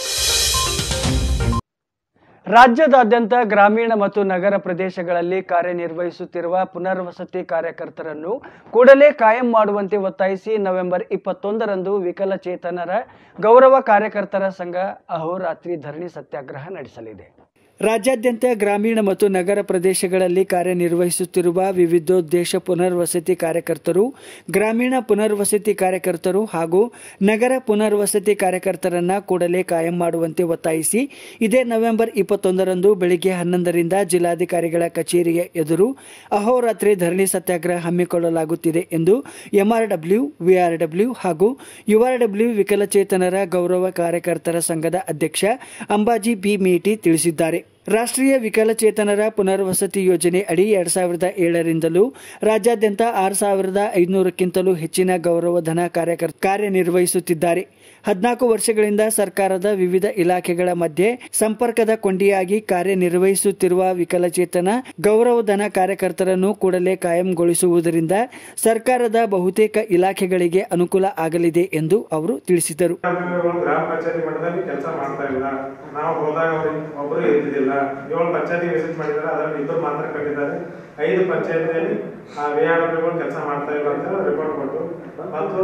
ರಾಜ್ಯದಾದ್ಯಂತ ಗ್ರಾಮೀಣ ಮತ್ತು ನಗರ ಪ್ರದೇಶಗಳಲ್ಲಿ ಕಾರ್ಯನಿರ್ವಹಿಸುತ್ತಿರುವ ಪುನರ್ವಸತಿ ಕಾರ್ಯಕರ್ತರನ್ನು ಕೂಡಲೇ ಕಾಯಂ ಮಾಡುವಂತೆ ಒತ್ತಾಯಿಸಿ ನವೆಂಬರ್ ಇಪ್ಪತ್ತೊಂದರಂದು ವಿಕಲಚೇತನರ ಗೌರವ ಕಾರ್ಯಕರ್ತರ ಸಂಘ ಅಹೋರಾತ್ರಿ ಧರಣಿ ಸತ್ಯಾಗ್ರಹ ನಡೆಸಲಿದೆ ರಾಜ್ಯಾದ್ಯಂತ ಗ್ರಾಮೀಣ ಮತ್ತು ನಗರ ಪ್ರದೇಶಗಳಲ್ಲಿ ಕಾರ್ಯನಿರ್ವಹಿಸುತ್ತಿರುವ ವಿವಿಧೋದ್ದೇಶ ಪುನರ್ವಸತಿ ಕಾರ್ಯಕರ್ತರು ಗ್ರಾಮೀಣ ಪುನರ್ವಸತಿ ಕಾರ್ಯಕರ್ತರು ಹಾಗೂ ನಗರ ಪುನರ್ವಸತಿ ಕಾರ್ಯಕರ್ತರನ್ನ ಕೂಡಲೇ ಕಾಯಂ ಮಾಡುವಂತೆ ಒತ್ತಾಯಿಸಿ ಇದೇ ನವೆಂಬರ್ ಇಪ್ಪತ್ತೊಂದರಂದು ಬೆಳಿಗ್ಗೆ ಹನ್ನೊಂದರಿಂದ ಜಿಲ್ಲಾಧಿಕಾರಿಗಳ ಕಚೇರಿಯ ಎದುರು ಅಹೋರಾತ್ರಿ ಧರಣಿ ಸತ್ಯಾಗ್ರಹ ಹಮ್ಮಿಕೊಳ್ಳಲಾಗುತ್ತಿದೆ ಎಂದು ಎಂಆರ್ಡಬ್ಲ್ಯೂ ವಿಆರ್ಡಬ್ಲ್ಯೂ ಹಾಗೂ ಯುಆರ್ಡಬ್ಲ್ಯೂ ವಿಕಲಚೇತನರ ಗೌರವ ಕಾರ್ಯಕರ್ತರ ಸಂಘದ ಅಧ್ಯಕ್ಷ ಅಂಬಾಜಿ ಬಿ ಮೇಟಿ ತಿಳಿಸಿದ್ದಾರೆ ರಾಷ್ಟ್ರೀಯ ವಿಕಲಚೇತನರ ಪುನರ್ವಸತಿ ಯೋಜನೆ ಅಡಿ ಎರಡ್ ಸಾವಿರದ ಏಳರಿಂದಲೂ ರಾಜ್ಯಾದ್ಯಂತ ಆರು ಸಾವಿರದ ಐದುನೂರಕ್ಕಿಂತಲೂ ಹೆಚ್ಚಿನ ಗೌರವಧನ ಕಾರ್ಯಕರ್ ಕಾರ್ಯನಿರ್ವಹಿಸುತ್ತಿದ್ದಾರೆ ಹದಿನಾಲ್ಕು ವರ್ಷಗಳಿಂದ ಸರ್ಕಾರದ ವಿವಿಧ ಇಲಾಖೆಗಳ ಮಧ್ಯೆ ಸಂಪರ್ಕದ ಕೊಂಡಿಯಾಗಿ ಕಾರ್ಯನಿರ್ವಹಿಸುತ್ತಿರುವ ವಿಕಲಚೇತನ ಗೌರವಧನ ಕಾರ್ಯಕರ್ತರನ್ನು ಕೂಡಲೇ ಕಾಯಂಗೊಳಿಸುವುದರಿಂದ ಸರ್ಕಾರದ ಬಹುತೇಕ ಇಲಾಖೆಗಳಿಗೆ ಅನುಕೂಲ ಆಗಲಿದೆ ಎಂದು ಅವರು ತಿಳಿಸಿದರು ಅಭಿಮಾನಿಗಳು ಗ್ರಾಮ ಪಂಚಾಯತಿ ಮಟ್ಟದಲ್ಲಿ ಕೆಲಸ ಮಾಡ್ತಾ ಇಲ್ಲ ನಾವು ಹೋದಾಗ ಅವ್ರಿಗೆ ಒಬ್ಬರು ಇರ್ತಿದ್ದಿಲ್ಲ ಏಳು ಪಂಚಾಯತಿ ವಿಸಿಟ್ ಮಾಡಿದ್ದಾರೆ ಅದರಲ್ಲಿ ಇಬ್ಬರು ಮಾತ್ರ ಕಟ್ಟಿದ್ದಾರೆ ಐದು ಪಂಚಾಯತಿಯಲ್ಲಿ ಆ ವಿ ಆರ್ ಕೆಲಸ ಮಾಡ್ತಾ ಇಲ್ಲ ಅಂತ ರಿಪೋರ್ಟ್ ಕೊಟ್ಟು ಮತ್ತು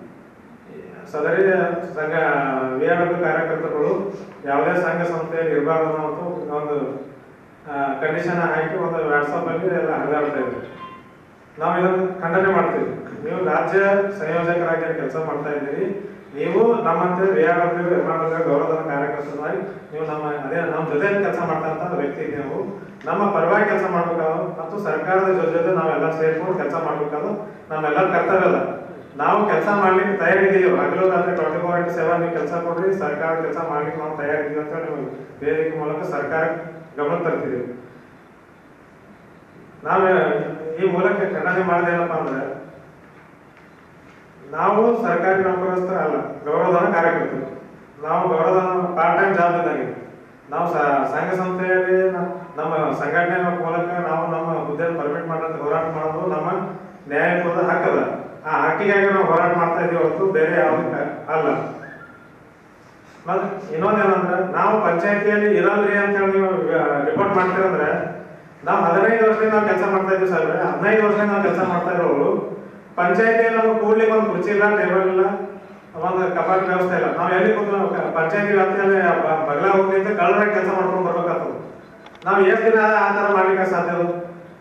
ಸದರಿ ಸಂಘ ವಿ ಆರ್ ಕಾರ್ಯಕರ್ತರುಗಳು ಯಾವುದೇ ಸಂಘ ಸಂಸ್ಥೆಯಲ್ಲಿ ಇರಬಾರ್ದು ಅನ್ನೋ ಒಂದು ಕಂಡೀಷನ್ ಹಾಕಿ ಒಂದು ವಾಟ್ಸಪ್ ಅಲ್ಲಿ ಎಲ್ಲ ಹರಿದಾಡ್ತಾ ಇದ್ದಾರೆ ನಾವು ಇದನ್ನು ಖಂಡನೆ ಮಾಡ್ತೀವಿ ನೀವು ರಾಜ್ಯ ಸಂಯೋಜಕರಾಗಿ ಕೆಲಸ ಮಾಡ್ತಾ ಇದ್ದೀರಿ ನೀವು ನಮ್ಮಂತೆ ವೇಯಾಡಬ್ಲ್ಯೂ ಕರ್ನಾಟಕ ಗೌರವಧನ ಕಾರ್ಯಕರ್ತರಾಗಿ ನೀವು ನಮ್ಮ ಅದೇ ನಮ್ಮ ಜೊತೆ ಕೆಲಸ ಮಾಡ್ತಂತ ವ್ಯಕ್ತಿ ನೀವು ನಮ್ಮ ಪರವಾಗಿ ಕೆಲಸ ಮಾಡ್ಬೇಕಾದ್ರು ಮತ್ತು ಸರ್ಕಾರದ ಜೊತೆ ಜೊತೆ ನಾವೆಲ್ಲ ಸೇರ್ಕೊಂಡು ಕೆಲಸ ಮಾಡ್ಬೇಕಾದ್ರು ನಮ್ಮೆಲ್ಲರ ಕರ್ತವ್ಯ ಅದ ನಾವು ಕೆಲಸ ಮಾಡ್ಲಿಕ್ಕೆ ತಯಾರಿದ್ದೀವಿ ಹಗಲು ರಾತ್ರಿ ಟ್ವೆಂಟಿ ಫೋರ್ ಇಂಟು ಸೆವೆನ್ ನೀವು ಕೆಲಸ ಕೊಡ್ರಿ ಸರ್ಕಾರ ಕೆಲಸ ಮಾಡ್ಲಿಕ್ಕೆ ನಾವು ತಯಾರಿದ್ದೀವಿ ಅಂತ ನೀವು ವೇದಿಕೆ ಮೂಲಕ ಸರ್ಕಾರ ಗಮನ ತರ್ತಿದ್ದೀವಿ ನಾವು ಈ ಮೂಲಕ ಖಂಡನೆ ಮಾಡಿದೇನಪ್ಪ ಅಂದ್ರೆ ನಾವು ಸರ್ಕಾರಿ ನೌಕರಸ್ಥ ಅಲ್ಲ ಗೌರವಧನ ಕಾರ್ಯಕರ್ತರು ನಾವು ಗೌರವಧನ ಪಾರ್ಟ್ ಟೈಮ್ ಜಾಬ್ ಇದ್ದಂಗೆ ನಾವು ಸ- ಸಂಘ ಸಂಸ್ಥೆಯಲ್ಲಿ ನ- ನಮ್ಮ ಸಂಘಟನೆ ಮೂಲಕ ನಾವು ನಮ್ಮ ಹುದ್ದೆ ಪರ್ಮಿಟ್ ಮಾಡಂತ ಹೋರಾಟ ಮಾಡೋದು ನಮ್ಮ ನ್ಯಾಯಯುತದ ಹಕ್ಕದ ಆ ಹಕ್ಕಿಗಾಗಿ ನಾವು ಹೋರಾಟ ಮಾಡ್ತಾ ಇದೀವಿ ಹೊರತು ಬೇರೆ ಯಾವುದಕ್ಕೆ ಅಲ್ಲ ಮತ್ತೆ ಇನ್ನೊಂದೇನಂದ್ರೆ ನಾವು ಪಂಚಾಯತಿಯಲ್ಲಿ ಇರಲ್ರಿ ಅಂತ ಹೇಳಿ ನೀವು ರಿಪೋರ್ಟ್ ಮಾಡ್ತೀರಂದ್ರೆ ನಾವು ಹದಿನೈದು ವರ್ಷದಿಂದ ನಾವು ಕೆಲಸ ಮಾಡ್ತಾ ಇದ್ದೀವಿ ಸರ್ ಹದಿನೈದು ವರ್ಷದಿಂದ ನಾವು ಕೆಲಸ ಮಾಡ್ತಾ ಇರೋರು ಪಂಚಾಯತಿಯಲ್ಲಿ ನಮ್ಗೆ ಕೂಡ್ಲಿಕ್ಕೆ ಒಂದು ಕುರ್ಚಿ ಇಲ್ಲ ಟೇಬಲ್ ಇಲ್ಲ ಒಂದು ಕಪಾಟ್ ವ್ಯವಸ್ಥೆ ಇಲ್ಲ ನಾವು ಎಲ್ಲಿ ಕೂತು ಪಂಚಾಯತಿ ವ್ಯಾಪ್ತಿಯಲ್ಲಿ ಬ- ಬಗಲ ಹೋಗಿ ಕಳ್ಳರಾಗಿ ಕೆಲಸ ಮಾಡ್ಕೊಂಡು ಬರ್ಬೇಕಾಗ್ತದೆ ನಾವು ಎಷ್ಟು ದಿನ ಆ ಥರ ಮಾಡ್ಲಿಕ್ಕೆ ಸಾಧ್ಯ ಅದು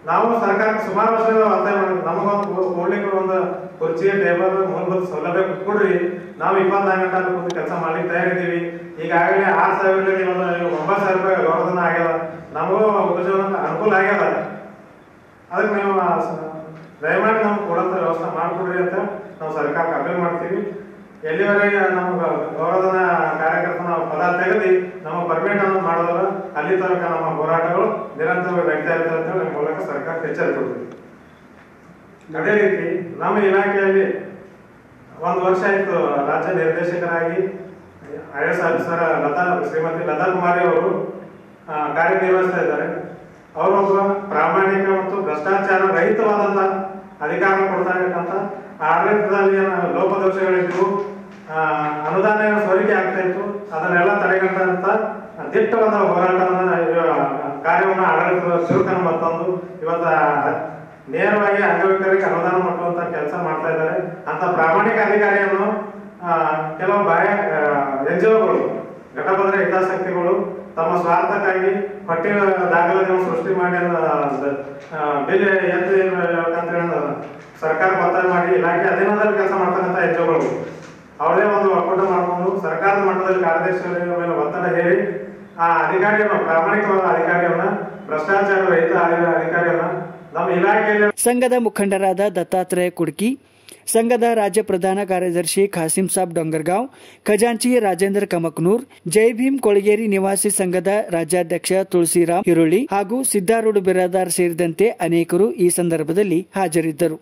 ನಾವು ಸರ್ಕಾರಕ್ಕೆ ಸುಮಾರು ವರ್ಷದಿಂದ ಒತ್ತಾಯ ಮಾಡಿದ್ವಿ ನಮಗೊಂದು ಕೂಡ್ಲಿಕ್ಕೆ ಒಂದು ಕುರ್ಚಿ ಟೇಬಲ್ ಮೂಲಭೂತ ಸೌಲಭ್ಯ ಕೊಡ್ರಿ ನಾವು ಇಪ್ಪತ್ನಾಲ್ಕು ಗಂಟೆ ಅಲ್ಲಿ ಕೂತು ಕೆಲಸ ಮಾಡ್ಲಿಕ್ಕೆ ತಯಾರಿದ್ದೀವಿ ಈಗಾಗಲೇ ಆರು ಸಾವಿರ ಒಂದು ಒಂಬತ್ತು ಸಾವಿರ ರೂಪಾಯಿ ಗೌರವಧನ ಆಗ್ಯದ ನಮಗೂ ಉಪಜೀವನ ಅನುಕೂಲ ಆಗ್ಯದ ಅದಕ್ಕೆ ನೀವು ಆ ಸ- ದಯಮಾಡಿ ನಮ್ಗೆ ಕೊಡಂತ ವ್ಯವಸ್ಥೆ ಮಾಡಿಕೊಡ್ರಿ ಅಂತ ನಾವು ಸರ್ಕಾರಕ್ಕೆ ಅಪೀಲ್ ಮಾಡ್ತೀವಿ ಎಲ್ಲಿವರೆಗೆ ನಮ್ಗೆ ಗೌರವಧನ ಕಾರ್ಯಕರ್ತನ ಪದ ತೆಗೆದು ನಮ್ಮ ಪರ್ಮಿಟ್ ಅನ್ನು ಮಾಡೋದಲ್ಲ ಅಲ್ಲಿ ತನಕ ನಮ್ಮ ಹೋರಾಟಗಳು ನಿರಂತರವಾಗಿ ನಡೀತಾ ಇರ್ತವೆ ಅಂತ ನಿಮ್ಮ ಮೂಲಕ ಸರ್ಕಾರಕ್ಕೆ ಎಚ್ಚರಿಕೆ ಕೊಡ್ತೀವಿ ಅದೇ ರೀತಿ ನಮ್ಮ ಇಲಾಖೆಯಲ್ಲಿ ಒಂದು ವರ್ಷ ಆಯಿತು ರಾಜ್ಯ ನಿರ್ದೇಶಕರಾಗಿ I S officer Latha Shrimati Latha Kumari ಅವರು ಆ, ಕಾರ್ಯನಿರ್ವಹಿಸ್ತಾ ಇದ್ದಾರೆ ಅವರೊಬ್ಬ ಪ್ರಾಮಾಣಿಕ ಮತ್ತು ಭ್ರಷ್ಟಾಚಾರ ರಹಿತವಾದಂತ ಅಧಿಕಾರ ಕೊಡ್ತಾ ಇರ್ತಕ್ಕಂಥ ಆಡಳಿತದಲ್ಲಿ ಏನ ಲೋಪದೋಷಗಳಿದ್ವು ಆ, ಅನುದಾನ ಏನೋ ಸೋರಿಕೆ ಆಗ್ತಾ ಇತ್ತು ಅದನ್ನೆಲ್ಲ ತಡೆಗಟ್ಟಂತ ದಿಟ್ಟವಾದ ಹೋರಾಟವನ್ನ ಇವ- ಕಾರ್ಯವನ್ನ ಆಡಳಿತದ ಚುರುಕನ್ನು ತಂದು ಇವತ್ತ ನೇರವಾಗಿ ಅಂಗವಿಕಲರಿಗೆ ಅನುದಾನ ಮಾಡುವಂತ ಕೆಲಸ ಮಾಡ್ತಾ ಇದ್ದಾರೆ ಅಂತ ಪ್ರಾಮಾಣಿಕ ಅಧಿಕಾರಿಯನ್ನು ಆ, ಕೆಲವು ಬಾಯ ಎನ್ ಜಿ ಒಗಳು ಘಟಬಂಧನ ಹಿತಾಸಕ್ತಿಗಳು ತಮ್ಮ ಸ್ವಾರ್ಥಕ್ಕಾಗಿ ಪಟ್ಟಿ ದಾಖಲೆಗಳನ್ನು ಸೃಷ್ಟಿ ಮಾಡಿ ಬಿಲ್ ಎದ್ದು ಅಂತ ಹೇಳಿ ಸರ್ಕಾರ ಒತ್ತಾಯ ಮಾಡಿ ಇಲಾಖೆ ಅಧೀನದಲ್ಲಿ ಕೆಲಸ ಮಾಡ್ತಕ್ಕಂಥ ಎನ್ ಜಿ ಒಗಳು ಅವರೇ ಒಂದು ಒಕ್ಕೂಟ ಮಾಡಿಕೊಂಡು ಸರ್ಕಾರದ ಮಟ್ಟದಲ್ಲಿ ಕಾರ್ಯದರ್ಶಿಗಳ ಮೇಲೆ ಒತ್ತಡ ಹೇರಿ ಆ ಅಧಿಕಾರಿಯನ್ನು ಪ್ರಾಮಾಣಿಕವಾದ ಅಧಿಕಾರಿಯನ್ನ ಭ್ರಷ್ಟಾಚಾರ ರಹಿತ ಅಧಿ- ಅಧಿಕಾರಿಯನ್ನ ನಮ್ಮ ಇಲಾಖೆಯಲ್ಲಿ ಸಂಘದ ಮುಖಂಡರಾದ ದತ್ತಾತ್ರೇಯ ಕುಡ್ಕಿ ಸಂಘದ ರಾಜ್ಯ ಪ್ರಧಾನ ಕಾರ್ಯದರ್ಶಿ ಖಾಸಿಂ ಸಾಬ್ ಡೊಂಗರ್ಗಾಂವ್ ಖಜಾಂಚಿ ರಾಜೇಂದ್ರ ಕಮಕ್ನೂರ್ ಜೈ ಭೀಮ್ ಕೊಳಗೇರಿ ನಿವಾಸಿ ಸಂಘದ ರಾಜ್ಯಾಧ್ಯಕ್ಷ ತುಳಸಿರಾಮ್ ಹಿರುಳಿ ಹಾಗೂ ಸಿದ್ದಾರೂಢ ಬಿರಾದಾರ್ ಸೇರಿದಂತೆ ಅನೇಕರು ಈ ಸಂದರ್ಭದಲ್ಲಿ ಹಾಜರಿದ್ದರು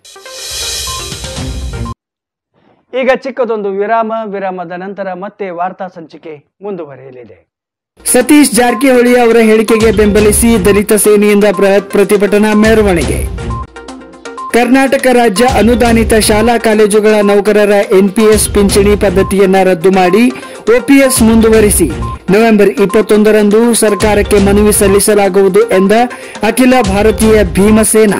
ಈಗ ಚಿಕ್ಕದೊಂದು ವಿರಾಮ ವಿರಾಮದ ನಂತರ ಮತ್ತೆ ವಾರ್ತಾ ಸಂಚಿಕೆ ಮುಂದುವರಿಯಲಿದೆ ಸತೀಶ್ ಜಾರಕಿಹೊಳಿ ಅವರ ಹೇಳಿಕೆಗೆ ಬೆಂಬಲಿಸಿ ದಲಿತ ಸೇನೆಯಿಂದ ಬೃಹತ್ ಪ್ರತಿಭಟನಾ ಮೆರವಣಿಗೆ ಕರ್ನಾಟಕ ರಾಜ್ಯ ಅನುದಾನಿತ ಶಾಲಾ ಕಾಲೇಜುಗಳ ನೌಕರರ ಎನ್ಪಿಎಸ್ ಪಿಂಚಣಿ ಪದ್ಧತಿಯನ್ನ ರದ್ದು ಮಾಡಿ ಒಪಿಎಸ್ ಮುಂದುವರಿಸಿ ನವೆಂಬರ್ ಇಪ್ಪತ್ತೊಂದರಂದು ಸರ್ಕಾರಕ್ಕೆ ಮನವಿ ಸಲ್ಲಿಸಲಾಗುವುದು ಎಂದ Akhila Bharatiya Bhimsena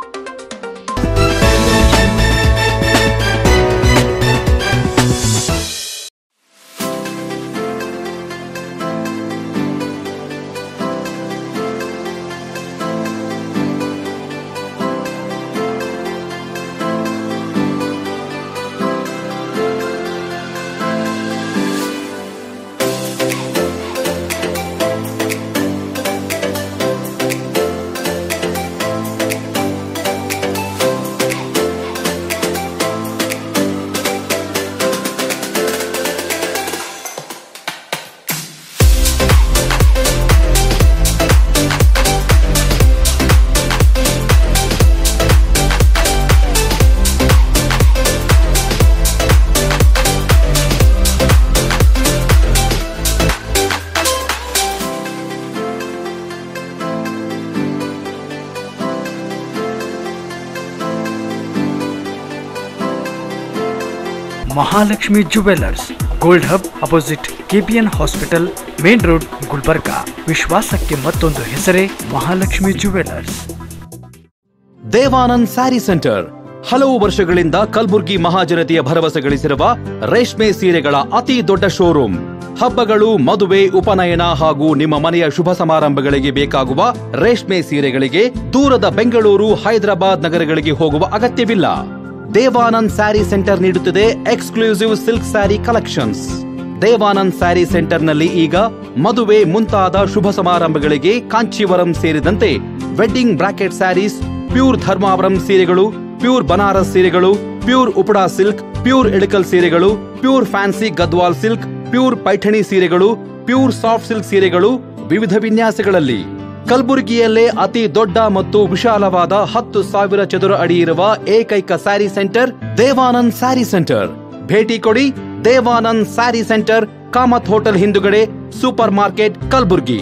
Mahalakshmi jewellers gold hub opposite KPN hospital main road Gulbarga ವಿಶ್ವಾಸಕ್ಕೆ ಮತ್ತೊಂದು ಹೆಸರೇ ಮಹಾಲಕ್ಷ್ಮಿ ಜುವೆಲ್ಲರ್ಸ್ ದೇವಾನಂದ್ ಸ್ಯಾರಿ ಸೆಂಟರ್ ಹಲವು ವರ್ಷಗಳಿಂದ ಕಲ್ಬುರ್ಗಿ ಮಹಾಜನತೆಯ ಭರವಸೆ ಗಳಿಸಿರುವ ರೇಷ್ಮೆ ಸೀರೆಗಳ ಅತಿ ದೊಡ್ಡ ಶೋರೂಮ್ ಹಬ್ಬಗಳು ಮದುವೆ ಉಪನಯನ ಹಾಗೂ ನಿಮ್ಮ ಮನೆಯ ಶುಭ ಸಮಾರಂಭಗಳಿಗೆ ಬೇಕಾಗುವ ರೇಷ್ಮೆ ಸೀರೆಗಳಿಗೆ ದೂರದ ಬೆಂಗಳೂರು ಹೈದರಾಬಾದ್ ನಗರಗಳಿಗೆ ಹೋಗುವ ಅಗತ್ಯವಿಲ್ಲ ದೇವಾನಂದ್ ಸ್ಯಾರಿ ಸೆಂಟರ್ ನೀಡುತ್ತಿದೆ exclusive silk sari collections Devanand sari ಸೆಂಟರ್ನಲ್ಲಿ ಈಗ ಮದುವೆ ಮುಂತಾದ ಶುಭ ಸಮಾರಂಭಗಳಿಗೆ ಕಾಂಚೀವರಂ ಸೇರಿದಂತೆ wedding brocade saris pure Dharmavaram ಸೀರೆಗಳು ಪ್ಯೂರ್ ಬನಾರಸ್ ಸೀರೆಗಳು pure Uppada silk pure Ilkal ಸೀರೆಗಳು pure fancy Gadwal silk pure Paithani ಸೀರೆಗಳು ಪ್ಯೂರ್ ಸಾಫ್ಟ್ ಸಿಲ್ಕ್ ಸೀರೆಗಳು ವಿವಿಧ ವಿನ್ಯಾಸಗಳಲ್ಲಿ ಕಲಬುರಗಿಯಲ್ಲೇ ಅತಿ ದೊಡ್ಡ ಮತ್ತು ವಿಶಾಲವಾದ ಹತ್ತು ಸಾವಿರ ಚದುರ ಅಡಿ ಇರುವ ಏಕೈಕ ಸ್ಯಾರಿ ಸೆಂಟರ್ ದೇವಾನಂದ್ ಸ್ಯಾರಿ ಸೆಂಟರ್ ಭೇಟಿ ಕೊಡಿ ದೇವಾನಂದ್ ಸ್ಯಾರಿ ಸೆಂಟರ್ ಕಾಮತ್ ಹೋಟೆಲ್ ಹಿಂದುಗಡೆ ಸೂಪರ್ ಮಾರ್ಕೆಟ್ ಕಲಬುರ್ಗಿ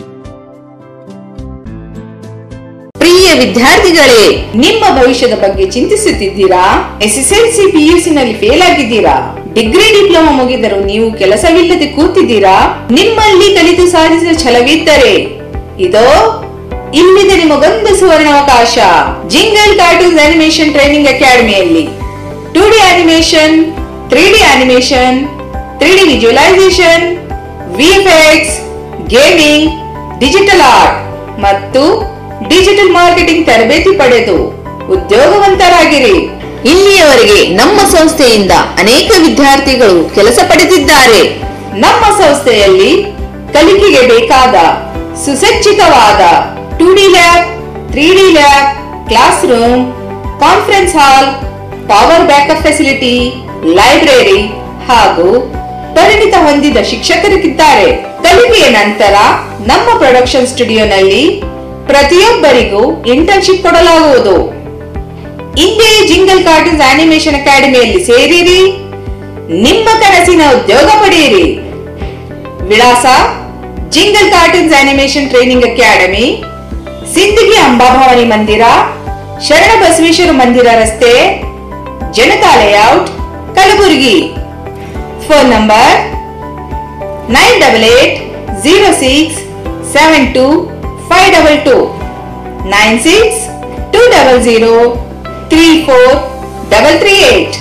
ಪ್ರಿಯ ವಿದ್ಯಾರ್ಥಿಗಳೇ ನಿಮ್ಮ ಭವಿಷ್ಯದ ಬಗ್ಗೆ ಚಿಂತಿಸುತ್ತಿದ್ದೀರಾ ಎಸ್ಎಸ್ಎಲ್ಸಿ ಪಿಯುಸಿ ನಲ್ಲಿ ಫೇಲ್ ಆಗಿದ್ದೀರಾ ಡಿಗ್ರಿ ಡಿಪ್ಲೊಮಾ ಮುಗಿದರೂ ನೀವು ಕೆಲಸವಿಲ್ಲದೆ ಕೂತಿದ್ದೀರಾ ನಿಮ್ಮಲ್ಲಿ ಕಲಿತು ಸಾಧಿಸುವ ಛಲವಿದ್ದರೆ ಇದೋ ಇಲ್ಲಿದೆ ನಿಮಗೊಂದು ಸುವರ್ಣಾವಕಾಶ ಜಿಂಗಲ್ ಕಾರ್ಟೂನ್ಸ್ ಅನಿಮೇಷನ್ ಟ್ರೈನಿಂಗ್ ಅಕಾಡೆಮಿಯಲ್ಲಿ two D animation three D animation three D visualisation VFX gaming digital art ಮತ್ತು ಡಿಜಿಟಲ್ ಮಾರ್ಕೆಟಿಂಗ್ ತರಬೇತಿ ಪಡೆದು ಉದ್ಯೋಗವಂತರಾಗಿರಿ ಇಲ್ಲಿಯವರೆಗೆ ನಮ್ಮ ಸಂಸ್ಥೆಯಿಂದ ಅನೇಕ ವಿದ್ಯಾರ್ಥಿಗಳು ಕೆಲಸ ಪಡೆದಿದ್ದಾರೆ ನಮ್ಮ ಸಂಸ್ಥೆಯಲ್ಲಿ ಕಲಿಕೆಗೆ ಬೇಕಾದ ಸುಸಜ್ಜಿತವಾದ two D lab three D lab class room conference hall power backup facility library ಹಾಗೂ ಪರಿಣಿತ ಹೊಂದಿದ ಶಿಕ್ಷಕರಿಗಿದ್ದಾರೆ ಕಲಿಕೆಯ ನಂತರ ನಮ್ಮ ಪ್ರೊಡಕ್ಷನ್ ಸ್ಟುಡಿಯೋನಲ್ಲಿ ಪ್ರತಿಯೊಬ್ಬರಿಗೂ ಇಂಟರ್ನ್ಶಿಪ್ ಕೊಡಲಾಗುವುದು ಇಂದೇ ಜಿಂಗಲ್ ಕಾರ್ಟೂನ್ಸ್ ಆನಿಮೇಷನ್ ಅಕಾಡೆಮಿಯಲ್ಲಿ ಸೇರಿರಿ ನಿಮ್ಮ ಕನಸಿನ ಉದ್ಯೋಗ ಪಡೆಯಿರಿ ವಿಳಾಸ jingle Cartoons Animation Training academy Sindagi Ambabhavani ಮಂದಿರ ಶರಣ ಬಸವೇಶ್ವರ ಮಂದಿರ ರಸ್ತೆ Janata layout Kalaburagi phone number nine double eight zero six seven two five double two nine six two double zero three four double three eight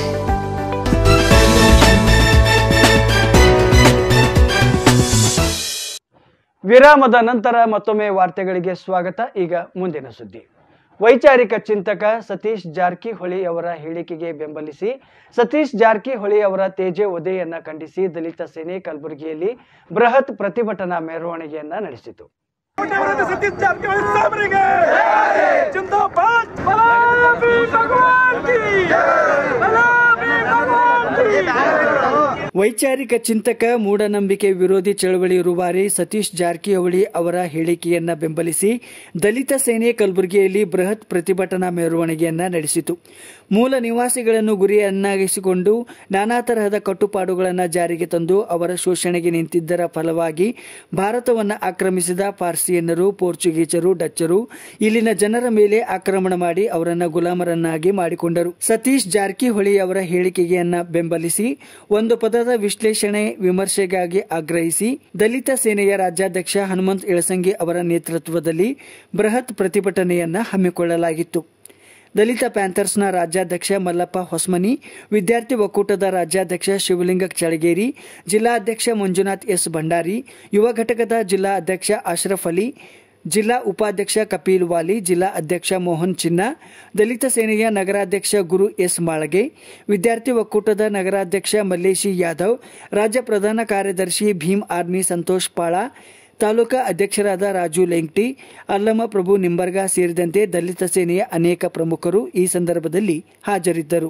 ವಿರಾಮದ ನಂತರ ಮತ್ತೊಮ್ಮೆ ವಾರ್ತೆಗಳಿಗೆ ಸ್ವಾಗತ ಈಗ ಮುಂದಿನ ಸುದ್ದಿ ವೈಚಾರಿಕ ಚಿಂತಕ ಸತೀಶ್ ಜಾರಕಿಹೊಳಿ ಅವರ ಹೇಳಿಕೆಗೆ ಬೆಂಬಲಿಸಿ ಸತೀಶ್ ಜಾರಕಿಹೊಳಿ ಅವರ ತೇಜೆ ಒದೆಯನ್ನ ಖಂಡಿಸಿ ದಲಿತ ಸೇನೆ ಕಲಬುರಗಿಯಲ್ಲಿ ಬೃಹತ್ ಪ್ರತಿಭಟನಾ ಮೆರವಣಿಗೆಯನ್ನ ನಡೆಸಿತು सतीश जारकिहोली सामने जिंदाबाद भला भी भगवान की भला भी भगवान की ವೈಚಾರಿಕ ಚಿಂತಕ ಮೂಢನಂಬಿಕೆ ವಿರೋಧಿ ಚಳವಳಿ ರೂವಾರಿ ಸತೀಶ್ ಜಾರಕಿಹೊಳಿ ಅವರ ಹೇಳಿಕೆಯನ್ನ ಬೆಂಬಲಿಸಿ ದಲಿತ ಸೇನೆ ಕಲಬುರಗಿಯಲ್ಲಿ ಬೃಹತ್ ಪ್ರತಿಭಟನಾ ಮೆರವಣಿಗೆಯನ್ನ ನಡೆಸಿತು ಮೂಲ ನಿವಾಸಿಗಳನ್ನು ಗುರಿಯನ್ನಾಗಿಸಿಕೊಂಡು ನಾನಾ ತರಹದ ಕಟ್ಟುಪಾಡುಗಳನ್ನು ಜಾರಿಗೆ ತಂದು ಅವರ ಶೋಷಣೆಗೆ ನಿಂತಿದ್ದರ ಫಲವಾಗಿ ಭಾರತವನ್ನು ಆಕ್ರಮಿಸಿದ ಪಾರ್ಸಿಯನ್ನರು ಪೋರ್ಚುಗೀಸರು ಡಚ್ಚರು ಇಲ್ಲಿನ ಜನರ ಮೇಲೆ ಆಕ್ರಮಣ ಮಾಡಿ ಅವರನ್ನ ಗುಲಾಮರನ್ನಾಗಿ ಮಾಡಿಕೊಂಡರು ಸತೀಶ್ ಜಾರಕಿಹೊಳಿ ಅವರ ಹೇಳಿಕೆಯನ್ನ ಬೆಂಬಲಿಸಿ ಒಂದು ಪದದ ವಿಶ್ಲೇಷಣೆ ವಿಮರ್ಶೆಗಾಗಿ ಆಗ್ರಹಿಸಿ ದಲಿತ ಸೇನೆಯ ರಾಜ್ಯಾಧ್ಯಕ್ಷ ಹನುಮಂತ್ ಇಳಸಂಗಿ ಅವರ ನೇತೃತ್ವದಲ್ಲಿ ಬೃಹತ್ ಪ್ರತಿಭಟನೆಯನ್ನ ಹಮ್ಮಿಕೊಳ್ಳಲಾಗಿತ್ತು ದಲಿತ ಪ್ಯಾಂಥರ್ಸ್ನ ರಾಜ್ಯಾಧ್ಯಕ್ಷ ಮಲ್ಲಪ್ಪ ಹೊಸ್ಮನಿ ವಿದ್ಯಾರ್ಥಿ ಒಕ್ಕೂಟದ ರಾಜ್ಯಾಧ್ಯಕ್ಷ ಶಿವಲಿಂಗ ಚಳಗೇರಿ ಜಿಲ್ಲಾಧ್ಯಕ್ಷ ಮಂಜುನಾಥ್ ಎಸ್ ಭಂಡಾರಿ ಯುವ ಘಟಕದ ಜಿಲ್ಲಾ ಅಧ್ಯಕ್ಷ ಅಶ್ರಫ್ ಅಲಿ ಜಿಲ್ಲಾ ಉಪಾಧ್ಯಕ್ಷ ಕಪೀಲ್ ವಾಲಿ ಜಿಲ್ಲಾ ಅಧ್ಯಕ್ಷ ಮೋಹನ್ ಚಿನ್ನ ದಲಿತ ಸೇನೆಯ ನಗರಾಧ್ಯಕ್ಷ ಗುರು ಎಸ್ ಮಾಳಗೆ ವಿದ್ಯಾರ್ಥಿ ಒಕ್ಕೂಟದ ನಗರಾಧ್ಯಕ್ಷ ಮಲ್ಲೇಶಿ ಯಾದವ್ ರಾಜ್ಯ ಪ್ರಧಾನ ಕಾರ್ಯದರ್ಶಿ ಭೀಮ್ ಆರ್ಮಿ ಸಂತೋಷ್ ಪಾಳ ತಾಲೂಕಾ ಅಧ್ಯಕ್ಷರಾದ ರಾಜು ಲೆಂಗ್ಟಿ ಅಲ್ಲಮ ಪ್ರಭು ನಿಂಬರ್ಗಾ ಸೇರಿದಂತೆ ದಲಿತ ಸೇನೆಯ ಅನೇಕ ಪ್ರಮುಖರು ಈ ಸಂದರ್ಭದಲ್ಲಿ ಹಾಜರಿದ್ದರು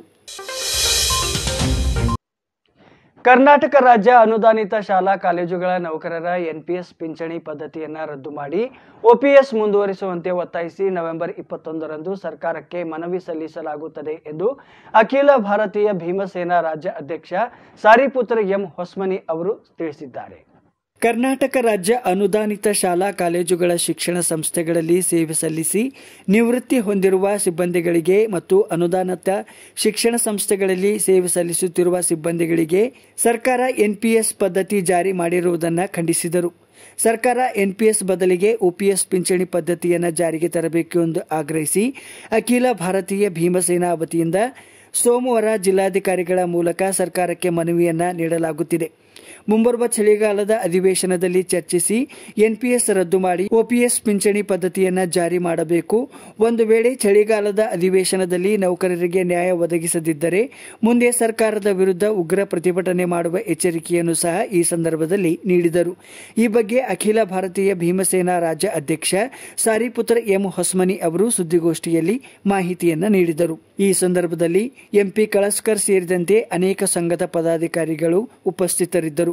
ಕರ್ನಾಟಕ ರಾಜ್ಯ ಅನುದಾನಿತ ಶಾಲಾ ಕಾಲೇಜುಗಳ ನೌಕರರ ಎನ್ಪಿಎಸ್ ಪಿಂಚಣಿ ಪದ್ಧತಿಯನ್ನ ರದ್ದು ಮಾಡಿ ಒಪಿಎಸ್ ಮುಂದುವರಿಸುವಂತೆ ಒತ್ತಾಯಿಸಿ ನವೆಂಬರ್ ಇಪ್ಪತ್ತೊಂದರಂದು ಸರ್ಕಾರಕ್ಕೆ ಮನವಿ ಸಲ್ಲಿಸಲಾಗುತ್ತದೆ ಎಂದು ಅಖಿಲ ಭಾರತೀಯ ಭೀಮಸೇನಾ ರಾಜ್ಯ ಅಧ್ಯಕ್ಷ ಸಾರಿಪುತ್ರ ಎಂ ಹೊಸ್ಮನಿ ಅವರು ತಿಳಿಸಿದ್ದಾರೆ ಕರ್ನಾಟಕ ರಾಜ್ಯ ಅನುದಾನಿತ ಶಾಲಾ ಕಾಲೇಜುಗಳ ಶಿಕ್ಷಣ ಸಂಸ್ಥೆಗಳಲ್ಲಿ ಸೇವೆ ಸಲ್ಲಿಸಿ ನಿವೃತ್ತಿ ಹೊಂದಿರುವ ಸಿಬ್ಬಂದಿಗಳಿಗೆ ಮತ್ತು ಅನುದಾನಿತ ಶಿಕ್ಷಣ ಸಂಸ್ಥೆಗಳಲ್ಲಿ ಸೇವೆ ಸಲ್ಲಿಸುತ್ತಿರುವ ಸಿಬ್ಬಂದಿಗಳಿಗೆ ಸರ್ಕಾರ ಎನ್ಪಿಎಸ್ ಪದ್ಧತಿ ಜಾರಿ ಮಾಡಿರುವುದನ್ನು ಖಂಡಿಸಿದರು ಸರ್ಕಾರ ಎನ್ಪಿಎಸ್ ಬದಲಿಗೆ ಒಪಿಎಸ್ ಪಿಂಚಣಿ ಪದ್ಧತಿಯನ್ನು ಜಾರಿಗೆ ತರಬೇಕು ಎಂದು ಆಗ್ರಹಿಸಿ ಅಖಿಲ ಭಾರತೀಯ ಭೀಮಸೇನಾ ವತಿಯಿಂದ ಸೋಮವಾರ ಜಿಲ್ಲಾಧಿಕಾರಿಗಳ ಮೂಲಕ ಸರ್ಕಾರಕ್ಕೆ ಮನವಿಯನ್ನ ನೀಡಲಾಗುತ್ತಿದೆ ಮುಂಬರುವ ಚಳಿಗಾಲದ ಅಧಿವೇಶನದಲ್ಲಿ ಚರ್ಚಿಸಿ ಎನ್ಪಿಎಸ್ ರದ್ದು ಮಾಡಿ ಒಪಿಎಸ್ ಪಿಂಚಣಿ ಪದ್ಧತಿಯನ್ನ ಜಾರಿ ಮಾಡಬೇಕು ಒಂದು ವೇಳೆ ಚಳಿಗಾಲದ ಅಧಿವೇಶನದಲ್ಲಿ ನೌಕರರಿಗೆ ನ್ಯಾಯ ಒದಗಿಸದಿದ್ದರೆ ಮುಂದೆ ಸರ್ಕಾರದ ವಿರುದ್ಧ ಉಗ್ರ ಪ್ರತಿಭಟನೆ ಮಾಡುವ ಎಚ್ಚರಿಕೆಯನ್ನು ಸಹ ಈ ಸಂದರ್ಭದಲ್ಲಿ ನೀಡಿದರು ಈ ಬಗ್ಗೆ ಅಖಿಲ ಭಾರತೀಯ ಭೀಮಸೇನಾ ರಾಜ್ಯ ಅಧ್ಯಕ್ಷ ಸಾರಿಪುತ್ರ ಎಂ ಹೊಸ್ಮನಿ ಅವರು ಸುದ್ದಿಗೋಷ್ಠಿಯಲ್ಲಿ ಮಾಹಿತಿಯನ್ನ ನೀಡಿದರು ಈ ಸಂದರ್ಭದಲ್ಲಿ ಎಂಪಿ ಕಳಸ್ಕರ್ ಸೇರಿದಂತೆ ಅನೇಕ ಸಂಘದ ಪದಾಧಿಕಾರಿಗಳು ಉಪಸ್ಥಿತರಿದ್ದರು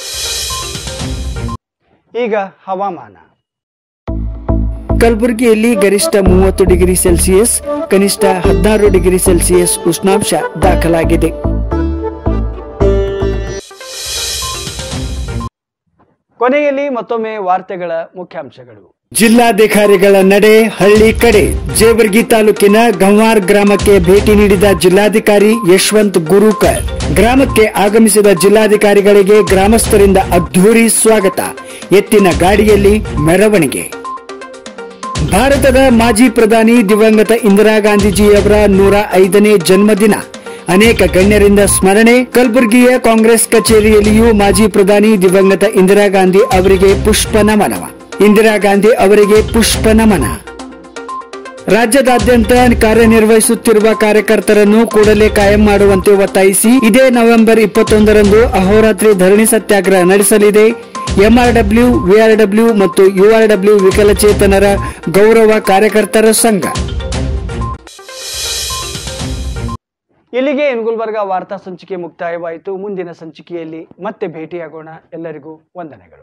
ಈಗ ಹವಾಮಾನ ಕಲಬುರಗಿಯಲ್ಲಿ ಗರಿಷ್ಠ ಮೂವತ್ತು ಡಿಗ್ರಿ ಸೆಲ್ಸಿಯಸ್ ಕನಿಷ್ಠ ಹದಿನಾರು ಡಿಗ್ರಿ ಸೆಲ್ಸಿಯಸ್ ಉಷ್ಣಾಂಶ ದಾಖಲಾಗಿದೆ ಕೊನೆಯಲ್ಲಿ ಮತ್ತೊಮ್ಮೆ ವಾರ್ತೆಗಳ ಮುಖ್ಯಾಂಶಗಳು ಜಿಲ್ಲಾಧಿಕಾರಿಗಳ ನಡೆ ಹಳ್ಳಿ ಕಡೆ ಜೇವರ್ಗಿ ತಾಲೂಕಿನ ಗಂವಾರ್ ಗ್ರಾಮಕ್ಕೆ ಭೇಟಿ ನೀಡಿದ ಜಿಲ್ಲಾಧಿಕಾರಿ ಯಶವಂತ್ ಗುರೂಕರ್ ಗ್ರಾಮಕ್ಕೆ ಆಗಮಿಸಿದ ಜಿಲ್ಲಾಧಿಕಾರಿಗಳಿಗೆ ಗ್ರಾಮಸ್ಥರಿಂದ ಅದ್ಧೂರಿ ಸ್ವಾಗತ ಎತ್ತಿನ ಗಾಡಿಯಲ್ಲಿ ಮೆರವಣಿಗೆ ಭಾರತದ ಮಾಜಿ ಪ್ರಧಾನಿ ದಿವಂಗತ ಇಂದಿರಾ ಗಾಂಧೀಜಿಯವರ ನೂರ ಐದನೇ ಜನ್ಮದಿನ ಅನೇಕ ಗಣ್ಯರಿಂದ ಸ್ಮರಣೆ ಕಲಬುರಗಿಯ ಕಾಂಗ್ರೆಸ್ ಕಚೇರಿಯಲ್ಲಿಯೂ ಮಾಜಿ ಪ್ರಧಾನಿ ದಿವಂಗತ ಇಂದಿರಾ ಗಾಂಧಿ ಅವರಿಗೆ ಪುಷ್ಪ ನಮನ ಇಂದಿರಾ ಗಾಂಧಿ ಅವರಿಗೆ ಪುಷ್ಪ ನಮನ ರಾಜ್ಯದಾದ್ಯಂತ ಕಾರ್ಯನಿರ್ವಹಿಸುತ್ತಿರುವ ಕಾರ್ಯಕರ್ತರನ್ನು ಕೂಡಲೇ ಕಾಯಂ ಮಾಡುವಂತೆ ಒತ್ತಾಯಿಸಿ ಇದೇ ನವೆಂಬರ್ ಇಪ್ಪತ್ತೊಂದರಂದು ಅಹೋರಾತ್ರಿ ಧರಣಿ ಸತ್ಯಾಗ್ರಹ ನಡೆಸಲಿದೆ ಎಂಆರ್ಡಬ್ಲ್ಯೂ ವಿಆರ್ಡಬ್ಲ್ಯೂ ಮತ್ತು ಯುಆರ್ಡಬ್ಲ್ಯೂ ವಿಕಲಚೇತನರ ಗೌರವ ಕಾರ್ಯಕರ್ತರ ಸಂಘ ಇಲ್ಲಿಗೆ ಇನ್ ಗುಲ್ಬರ್ಗ ವಾರ್ತಾ ಸಂಚಿಕೆ ಮುಕ್ತಾಯವಾಯಿತು ಮುಂದಿನ ಸಂಚಿಕೆಯಲ್ಲಿ ಮತ್ತೆ ಭೇಟಿಯಾಗೋಣ ಎಲ್ಲರಿಗೂ ವಂದನೆಗಳು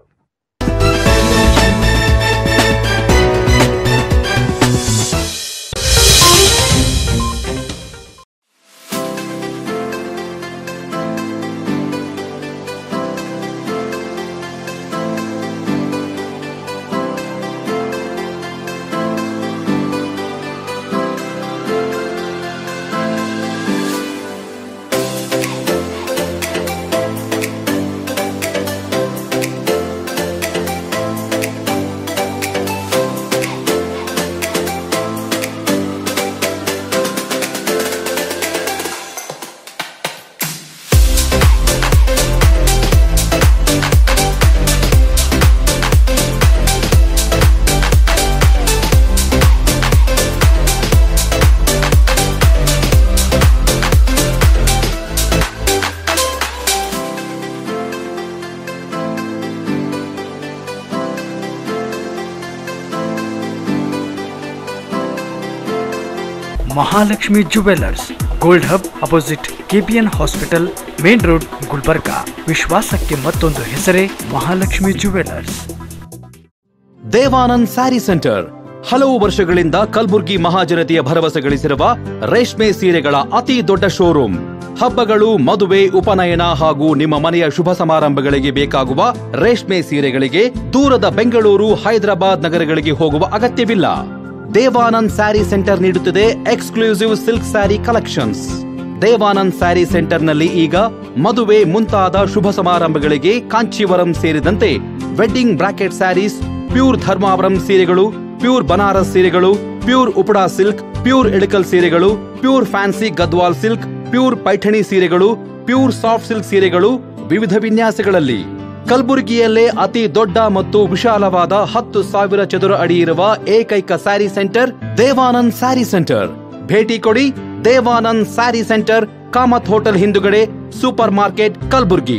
Mahalakshmi jewellers gold hub opposite KPN hospital main road Gulbarga ವಿಶ್ವಾಸಕ್ಕೆ ಮತ್ತೊಂದು ಹೆಸರೇ ಮಹಾಲಕ್ಷ್ಮಿ ಜುವೆಲ್ಲರ್ಸ್ ದೇವಾನಂದ್ ಸ್ಯಾರಿ ಸೆಂಟರ್ ಹಲವು ವರ್ಷಗಳಿಂದ ಕಲ್ಬುರ್ಗಿ ಮಹಾಜನತೆಯ ಭರವಸೆ ಗಳಿಸಿರುವ ರೇಷ್ಮೆ ಸೀರೆಗಳ ಅತಿ ದೊಡ್ಡ ಶೋರೂಮ್ ಹಬ್ಬಗಳು ಮದುವೆ ಉಪನಯನ ಹಾಗೂ ನಿಮ್ಮ ಮನೆಯ ಶುಭ ಸಮಾರಂಭಗಳಿಗೆ ಬೇಕಾಗುವ ರೇಷ್ಮೆ ಸೀರೆಗಳಿಗೆ ದೂರದ ಬೆಂಗಳೂರು ಹೈದರಾಬಾದ್ ನಗರಗಳಿಗೆ ಹೋಗುವ ಅಗತ್ಯವಿಲ್ಲ ದೇವಾನಂದ್ ಸ್ಯಾರಿ ಸೆಂಟರ್ ನೀಡುತ್ತಿದೆ exclusive silk sari collections Devanand sari ಸೆಂಟರ್ನಲ್ಲಿ ಈಗ ಮದುವೆ ಮುಂತಾದ ಶುಭ ಸಮಾರಂಭಗಳಿಗೆ ಕಾಂಚೀವರಂ ಸೇರಿದಂತೆ wedding brocade saris pure Dharmavaram ಸೀರೆಗಳು ಪ್ಯೂರ್ ಬನಾರಸ್ ಸೀರೆಗಳು pure Uppada silk pure Ilkal ಸೀರೆಗಳು pure fancy Gadwal silk pure Paithani ಸೀರೆಗಳು ಪ್ಯೂರ್ ಸಾಫ್ಟ್ ಸಿಲ್ಕ್ ಸೀರೆಗಳು ವಿವಿಧ ವಿನ್ಯಾಸಗಳಲ್ಲಿ ಕಲಬುರಗಿಯಲ್ಲೇ ಅತಿ ದೊಡ್ಡ ಮತ್ತು ವಿಶಾಲವಾದ ಹತ್ತು ಸಾವಿರ ಚದುರ ಅಡಿ ಇರುವ ಏಕೈಕ ಸ್ಯಾರಿ ಸೆಂಟರ್ ದೇವಾನಂದ್ ಸ್ಯಾರಿ ಸೆಂಟರ್ ಭೇಟಿ ಕೊಡಿ ದೇವಾನಂದ್ ಸ್ಯಾರಿ ಸೆಂಟರ್ ಕಾಮತ್ ಹೋಟೆಲ್ ಹಿಂದುಗಡೆ ಸೂಪರ್ ಮಾರ್ಕೆಟ್ ಕಲಬುರ್ಗಿ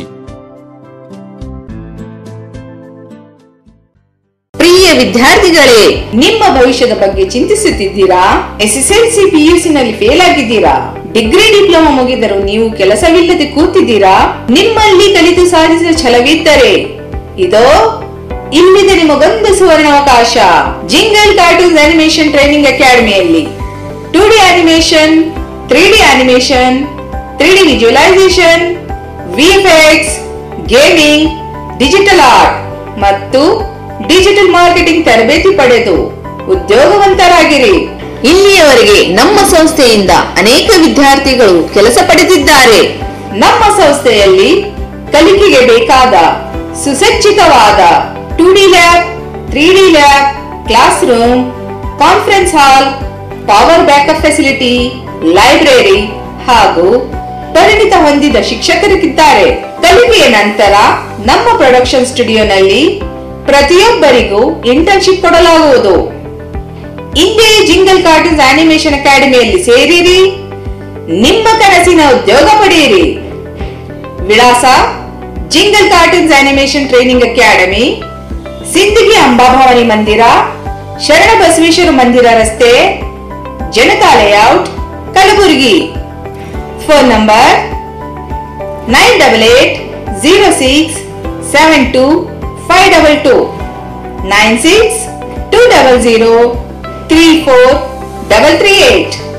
ಪ್ರಿಯ ವಿದ್ಯಾರ್ಥಿಗಳೇ ನಿಮ್ಮ ಭವಿಷ್ಯದ ಬಗ್ಗೆ ಚಿಂತಿಸುತ್ತಿದ್ದೀರಾ ಎಸ್ಎಸ್ಎಲ್ಸಿ ಪಿಯುಸಿ ನಲ್ಲಿ ಫೇಲ್ ಆಗಿದ್ದೀರಾ ಡಿಗ್ರಿ ಡಿಪ್ಲೊಮಾ ಮುಗಿದರೂ ನೀವು ಕೆಲಸವಿಲ್ಲದೆ ಕೂತಿದ್ದೀರಾ ನಿಮ್ಮಲ್ಲಿ ಕಲಿತು ಸಾಧಿಸುವ ಛಲವಿದ್ದರೆ ಇದೋ ಇಲ್ಲಿದೆ ನಿಮಗೊಂದು ಸುವರ್ಣಾವಕಾಶ ಜಿಂಗಲ್ ಕಾರ್ಟೂನ್ಸ್ ಅನಿಮೇಷನ್ ಟ್ರೈನಿಂಗ್ ಅಕಾಡೆಮಿಯಲ್ಲಿ two D animation three D animation three D visualisation VFX gaming digital art ಮತ್ತು ಡಿಜಿಟಲ್ ಮಾರ್ಕೆಟಿಂಗ್ ತರಬೇತಿ ಪಡೆದು ಉದ್ಯೋಗವಂತರಾಗಿರಿ ಇಲ್ಲಿಯವರೆಗೆ ನಮ್ಮ ಸಂಸ್ಥೆಯಿಂದ ಅನೇಕ ವಿದ್ಯಾರ್ಥಿಗಳು ಕೆಲಸ ಪಡೆದಿದ್ದಾರೆ ನಮ್ಮ ಸಂಸ್ಥೆಯಲ್ಲಿ ಕಲಿಕೆಗೆ ಬೇಕಾದ ಸುಸಜ್ಜಿತವಾದ two D lab three D lab class room conference hall power backup facility library ಹಾಗೂ ಪರಿಣಿತ ಹೊಂದಿದ ಶಿಕ್ಷಕರಿಗಿದ್ದಾರೆ ಕಲಿಕೆಯ ನಂತರ ನಮ್ಮ ಪ್ರೊಡಕ್ಷನ್ ಸ್ಟುಡಿಯೋನಲ್ಲಿ ಪ್ರತಿಯೊಬ್ಬರಿಗೂ ಇಂಟರ್ನ್ಶಿಪ್ ಕೊಡಲಾಗುವುದು ಇಂದೇ ಜಿಂಗಲ್ ಕಾರ್ಟೂನ್ಸ್ ಅನಿಮೇಷನ್ ಅಕಾಡೆಮಿಯಲ್ಲಿ ಸೇರಿರಿ ನಿಮ್ಮ ಕನಸಿನ ಉದ್ಯೋಗ ಪಡೆಯಿರಿ ವಿಳಾಸ jingle cartoons animation training academy Sindagi Ambabhavani ಮಂದಿರ ಶರಣ ಬಸವೇಶ್ವರ ಮಂದಿರ ರಸ್ತೆ Janata layout Kalaburagi phone number nine double eight zero six seven two five double two nine six two double zero three four double three eight